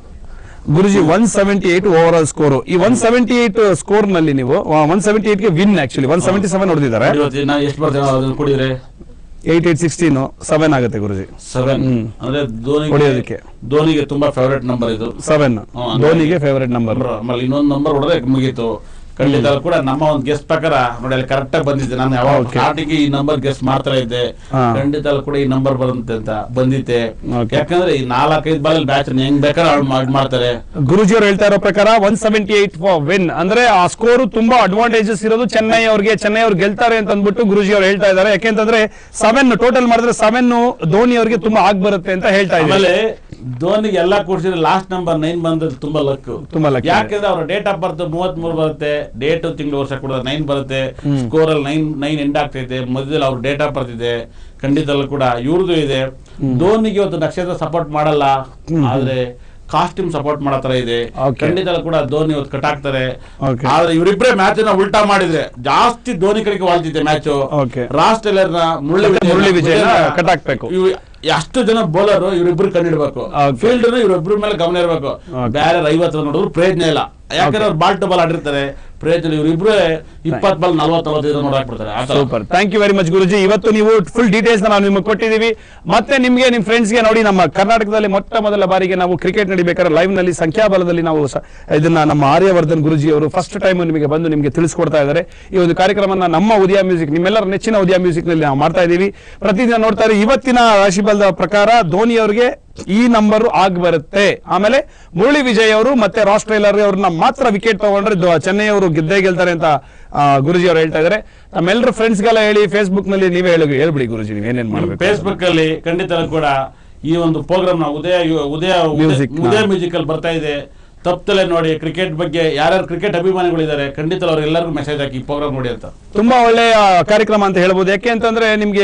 ಗುರುಜಿ one seventy eight over all score ಈ ಒನ್ ಸೆವೆಂಟಿ ಏಟ್ ಸ್ಕೋರ್ ನಲ್ಲಿ ನೀವು ಒನ್ ಸೆವೆಂಟಿ ಏಟ್ ಗೆ win actually one seventy seven ಹೊಡೆದಿದ್ದಾರೆ ಇವತ್ತಿನ ನಾವು ಎಷ್ಟು ಬರ್ತೇವೆ ಅದನ್ನ ಕುಡಿದ್ರೆ ಏಟ್ ಏಟ್ ಸಿಕ್ಸ್ಟೀನ್ ಸೆವೆನ್ ಆಗುತ್ತೆ ಗುರುಜಿ ಸೆವೆನ್ ಹ್ಮ್. ಅಂದ್ರೆ ಧೋನಿಗೆ ಹೊಡೆಯೋದಕ್ಕೆ. ಧೋನಿಗೆ ತುಂಬಾ ಫೇವರೇಟ್ ನಂಬರ್ ಇದು ಸೆವೆನ್ ಹ್ಮ್, ಅಂದ್ರೆ- ಧೋನಿಗೆ ಫೇವರೇಟ್ ನಂಬರ್ ನಂಬರ್ ಆಮೇಲೆ ಇನ್ನೊಂದು ನಂಬರ್ ಹೊಡೆದ್ರೆ ಮುಗೀತು ಖಂಡಿತ ಕೂಡ ನಮ್ಮ ಒಂದು ಗೆಸ್ಟ್ ಪ್ರಕಾರ ನೋಡಿ ಅಲ್ಲಿ ಕರೆಕ್ಟ್ ಆಗಿ ಬಂದಿದ್ದೆ ನಾನು ಯಾವಾಗ Okay. ಸ್ಟಾರ್ಟಿಂಗ್ ಈ ನಂಬರ್ ಗೆಸ್ಟ್ ಮಾಡ್ತಾ ಇದ್ದೆ ಹಾ. ಖಂಡಿತ ಅಲ್ಲಿ ಕೂಡ ಈ ನಂಬರ್ ಬರುತ್ತೆ ಅಂತ ಬಂದಿತ್ತೆ Okay. ಯಾಕಂದ್ರೆ ಈ ನಾಲ್ಕೈದು ಬಾಲ್ ಬ್ಯಾಚ್ ಹೆಂಗ್ ಬೇಕಾದ್ರೆ ಹಾಳ್ ಮಾಡ್- ಮಾಡ್ತಾರೆ ಗುರುಜಿ ಅವರು ಹೇಳ್ತಾ ಇರೋ ಪ್ರಕಾರ ಒನ್ ಸೆವೆಂಟಿ ಏಟ್ ವಿನ್ ಅಂದ್ರೆ ಆ ಸ್ಕೋರ್ ತುಂಬಾ ಅಡ್ವಾಂಟೇಜಸ್ ಇರೋದು ಚೆನ್ನೈ ಅವ್ರಿಗೆ ಚೆನ್ನೈ ಅವ್ರು ಗೆಲ್ತಾರೆ ಅಂತ ಅಂದ್ಬಿಟ್ಟು ಗುರುಜಿ ಅವರು ಹೇಳ್ತಾ ಇದ್ದಾರೆ ಯಾಕೆಂತಂದ್ರೆ ಸೆವೆನ್ ಟೋಟಲ್ ಮಾಡಿದ್ರೆ ಸೆವೆನ್ ಧೋನಿ ಅವರಿಗೆ ತುಂಬಾ ಆಗ್ ಬರುತ್ತೆ ಅಂತ ಹೇಳ್ತಾ ಆಮೇಲೆ ಇದ್ದಾರೆ ಧೋನಿಗೆ ಎಲ್ಲಾ ಕೂರ್ಸಿದ್ರೆ ಲಾಸ್ಟ್ ನಂಬರ್ ನೈನ್ ಬಂದದ್ದು ತುಂಬಾ ಲಕ್ ತುಂಬಾ luck ಇದೆ. ಯಾಕಂದ್ರೆ ಅವ್ರ ಡೇಟ್ ಆಫ್ ಬರ್ತ್ ಮೂವತ್ ಮೂರು ಬರುತ್ತೆ ಡೇಟ್ ತಿಂಗಳು ವರ್ಷ ಕೂಡ ನೈನ್ ಬರುತ್ತೆ ಸ್ಕೋರ್ ಅಲ್ಲಿ ನೈನ್ ನೈನ್ ಎಂಡ್ ಆಗ್ತೈತೆ ಮಧ್ಯದಲ್ಲಿ ಅವ್ರ ಡೇಟ್ ಆಫ್ ಬರ್ತ್ ಇದೆ ಖಂಡಿತಲ್ಲೂ ಕೂಡ ಇವ್ರದ್ದು ಇದೆ ಧೋನಿಗೆ ಇವತ್ತು ನಕ್ಷತ್ರ ಸಪೋರ್ಟ್ ಮಾಡಲ್ಲ ಆದ್ರೆ ಕಾಸ್ಟ್ಯೂಮ್ ಸಪೋರ್ಟ್ ಮಾಡೋ ತರ ಇದೆ Okay. ಖಂಡಿತಲ್ಲೂ ಕೂಡ ಧೋನಿ ಇವತ್ತು ಕಟ್ ಆಗ್ತಾರೆ Okay. ಆದ್ರೆ ಇವರಿಬ್ಬರೇ ಮ್ಯಾಚ್ ನ ಉಲ್ಟಾ ಮಾಡಿದ್ರೆ ಜಾಸ್ತಿ ಧೋನಿ ಕಡೆಗೆ ವಾಲ್ತಿದೆ ಮ್ಯಾಚ್ Okay. ರಾಸ್ ಟೇಲರ್ ನ ಮುರಳಿ ಮತ್ತೆ ಮುರಳಿ ವಿಜಯನ cut ಹಾಕ್ಬೇಕು. ಇವ್- ಎಷ್ಟು ಜನ ಬೌಲರ್ ಇವರಿಬ್ರು ಕಂಡಿಡ್ಬೇಕು Okay. ಫೀಲ್ಡ್ ಇವರಿಬ್ರ ಮೇಲೆ ಗಮನ ಇರಬೇಕು Okay. ಬೇರೆ ಐವತ್ತು ರನ್ ನೋಡಿದ್ರು ಪ್ರಯೋಜನ ಇಲ್ಲ ಯಾಕಂದ್ರೆ ಅವ್ರು ಬಾಲ್ ಟು ಬಾಲ್ ಆಡಿರ್ತಾರೆ ಪ್ರಯೋಜನ ಇವ್ರಿಬ್ರು ಇಪ್ಪತ್ ಬಾಲ್ ನಲ್ವತ್ ನಲ್ವತ್ತೈದು ರನ್ ನೋಡಾಕ್ಬಿಡ್ತಾರೆ ಆ ತರ. Super thank you very much ಗುರುಜಿ ಇವತ್ತು ನೀವು ಫುಲ್ ಡೀಟೇಲ್ಸ್ ನಾವು ನಿಮಗೆ ಕೊಟ್ಟಿದ್ದೀವಿ ಮತ್ತೆ ನಿಮಗೆ ನಿಮ್ಮ ಫ್ರೆಂಡ್ಸ್ಗೆ ನೋಡಿ ನಮ್ಮ ಕರ್ನಾಟಕದಲ್ಲಿ ಮೊಟ್ಟ ಮೊದಲ ಬಾರಿಗೆ ನಾವು ಕ್ರಿಕೆಟ್ ನಡಿಬೇಕಾದ್ರೆ ಲೈವ್ ನಲ್ಲಿ ಸಂಖ್ಯಾಬಲದಲ್ಲಿ ನಾವು ಸ- ಇದನ್ನ ನಮ್ಮ ಆರ್ಯವರ್ಧನ್ ಗುರುಜಿ ಅವರು ಫಸ್ಟ್ ಟೈಮ್ ನಿಮಗೆ ಬಂದು ನಿಮಗೆ ತಿಳಿಸ್ಕೊಡ್ತಾ ಇದ್ದಾರೆ ಈ ಒಂದು ಕಾರ್ಯಕ್ರಮನ ನಮ್ಮ ಉದಯ ಮ್ಯೂಸಿಕ್ ನಿಮ್ಮೆಲ್ಲರ ನೆಚ್ಚಿನ ಉದಯ ಮ್ಯೂಸಿಕ್ ನಲ್ಲಿ ನಾವು ಮಾಡ್ತಾ ಇದ್ದೀವಿ ಪ್ರತಿದಿನ ನೋಡ್ತಾ ಇದ್ದೀವಿ ಇವತ್ತಿನ ರಾಶಿಫಲದ ಪ್ರಕಾರ ಧೋನಿ ಅವರಿಗೆ ಈ ನಂಬರ್ ಆಗ್ ಬರುತ್ತೆ ಆಮೇಲೆ ಮುರಳಿ ವಿಜಯ್ ಅವರು ಮತ್ತೆ ರಾಸ್ ಟ್ರೈಲರ್ ಅವ್ರನ್ನ ಮಾತ್ರ ವಿಕೆಟ್ ತಗೊಂಡ್ರೆ ದ- ಚೆನ್ನೈ ಅವರು ಗೆದ್ದೇ ಗೆಲ್ತಾರೆ ಅಂತ ಆ, ಗುರುಜಿ ಅವರು ಹೇಳ್ತಾ ಇದ್ದಾರೆ ನಮ್ಮೆಲ್ಲರ ಫ್ರೆಂಡ್ಸ್ಗೆಲ್ಲ ಹೇಳಿ ಫೇಸ್ಬುಕ್ ನಲ್ಲಿ ನೀವೇ ಹೇಳಿ ಹೇಳ್ಬಿಡಿ ಗುರುಜಿ ನೀವು ಏನೇನ್ ಮಾಡ್ಬೇಕು ಫೇಸ್ಬುಕ್ ಅಲ್ಲಿ ಖಂಡಿತ ಕೂಡ ಈ ಒಂದು ಪ್ರೋಗ್ರಾಮ್ ನ ಉದಯ ಉದಯ Music ನ. ಉದಯ ಮ್ಯೂಸಿಕ್ ಅಲ್ಲಿ ಬರ್ತಾ ಇದೆ ತಪ್ಪದಲ್ಲೇ ನೋಡಿ ಕ್ರಿಕೆಟ್ ಬಗ್ಗೆ ಯಾರ್ಯಾರು ಕ್ರಿಕೆಟ್ ಅಭಿಮಾನಿಗಳಿದ್ದಾರೆ ಖಂಡಿತ ಅವ್ರೆಲ್ಲರಿಗೂ ಮೆಸೇಜ್ ಹಾಕಿ ಈ ಪ್ರೋಗ್ರಾಮ್ ನೋಡಿ ಅಂತ ತುಂಬಾ ಒಳ್ಳೆಯ ಕಾರ್ಯಕ್ರಮ ಅಂತ ಹೇಳ್ಬೋದು ಯಾಕೆ ಅಂತಂದ್ರೆ ನಿಮ್ಗೆ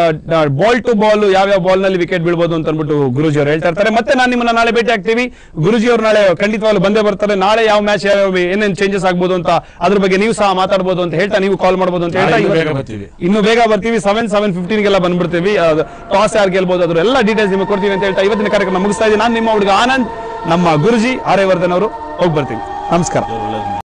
ಬಾಲ್ ಟು ಬಾಲ್ ಯಾವ್ಯಾವ ಬಾಲ್ ನಲ್ಲಿ ವಿಕೆಟ್ ಬೀಳ್ಬೋದು ಅಂತ ಅಂದ್ಬಿಟ್ಟು ಗುರುಜಿ ಅವರು ಹೇಳ್ತಾ ಇರ್ತಾರೆ ಮತ್ತೆ ನಾನು ನಿಮ್ಮನ್ನ ನಾಳೆ ಭೇಟಿ ಆಗ್ತೀವಿ ಗುರುಜಿ ಅವರು ನಾಳೆ ಖಂಡಿತವಾಗ್ಲೂ ಬಂದೇ ಬರ್ತಾರೆ ನಾಳೆ ಯಾವ ಮ್ಯಾಚ್ ಯಾವ ಏನೇನ್ ಚೇಂಜಸ್ ಆಗ್ಬೋದು ಅಂತ ಅದ್ರ ಬಗ್ಗೆ ನೀವು ಸಹ ಮಾತಾಡ್ಬೋದು ಅಂತ ಹೇಳ್ತಾ ನೀವು ಕಾಲ್ ಮಾಡ್ಬೋದು ಅಂತ ಹೇಳ್ತಾ ನಾಳೆ ಇನ್ನೂ ಇವತ್ತು- ಬೇಗ ಬರ್ತೀವಿ. ಇನ್ನು ಬೇಗ ಬರ್ತೀವಿ ಸೆವೆನ್ ಸೆವೆನ್ ಫಿಫ್ಟೀನ್ಗೆಲ್ಲ ಬಂದ್ಬಿಡ್ತೀವಿ ಟಾಸ್ ಯಾರು ಗೆಲ್ಬೋದು ಅದ್ರ ಎಲ್ಲ ಡೀಟೇಲ್ಸ್ ನಿಮಗೆ ಕೊಡ್ತೀವಿ ಅಂತ ಹೇಳ್ತಾ ಇವತ್ತಿನ ಕಾರ್ಯಕ್ರಮ ಮುಗಿಸ್ತಾ ಇದ್ದೀನಿ ನಾನು ನಿಮ್ಮ ಹುಡುಗ ಆನಂದ್ ನಮ್ಮ ಗುರುಜಿ ಆರ್ಯವರ್ಧನ್ ಅವರು ಹೋಗಿ ಬರ್ತೀವಿ ನಮಸ್ಕಾರ ಒಳ್ಳೆದು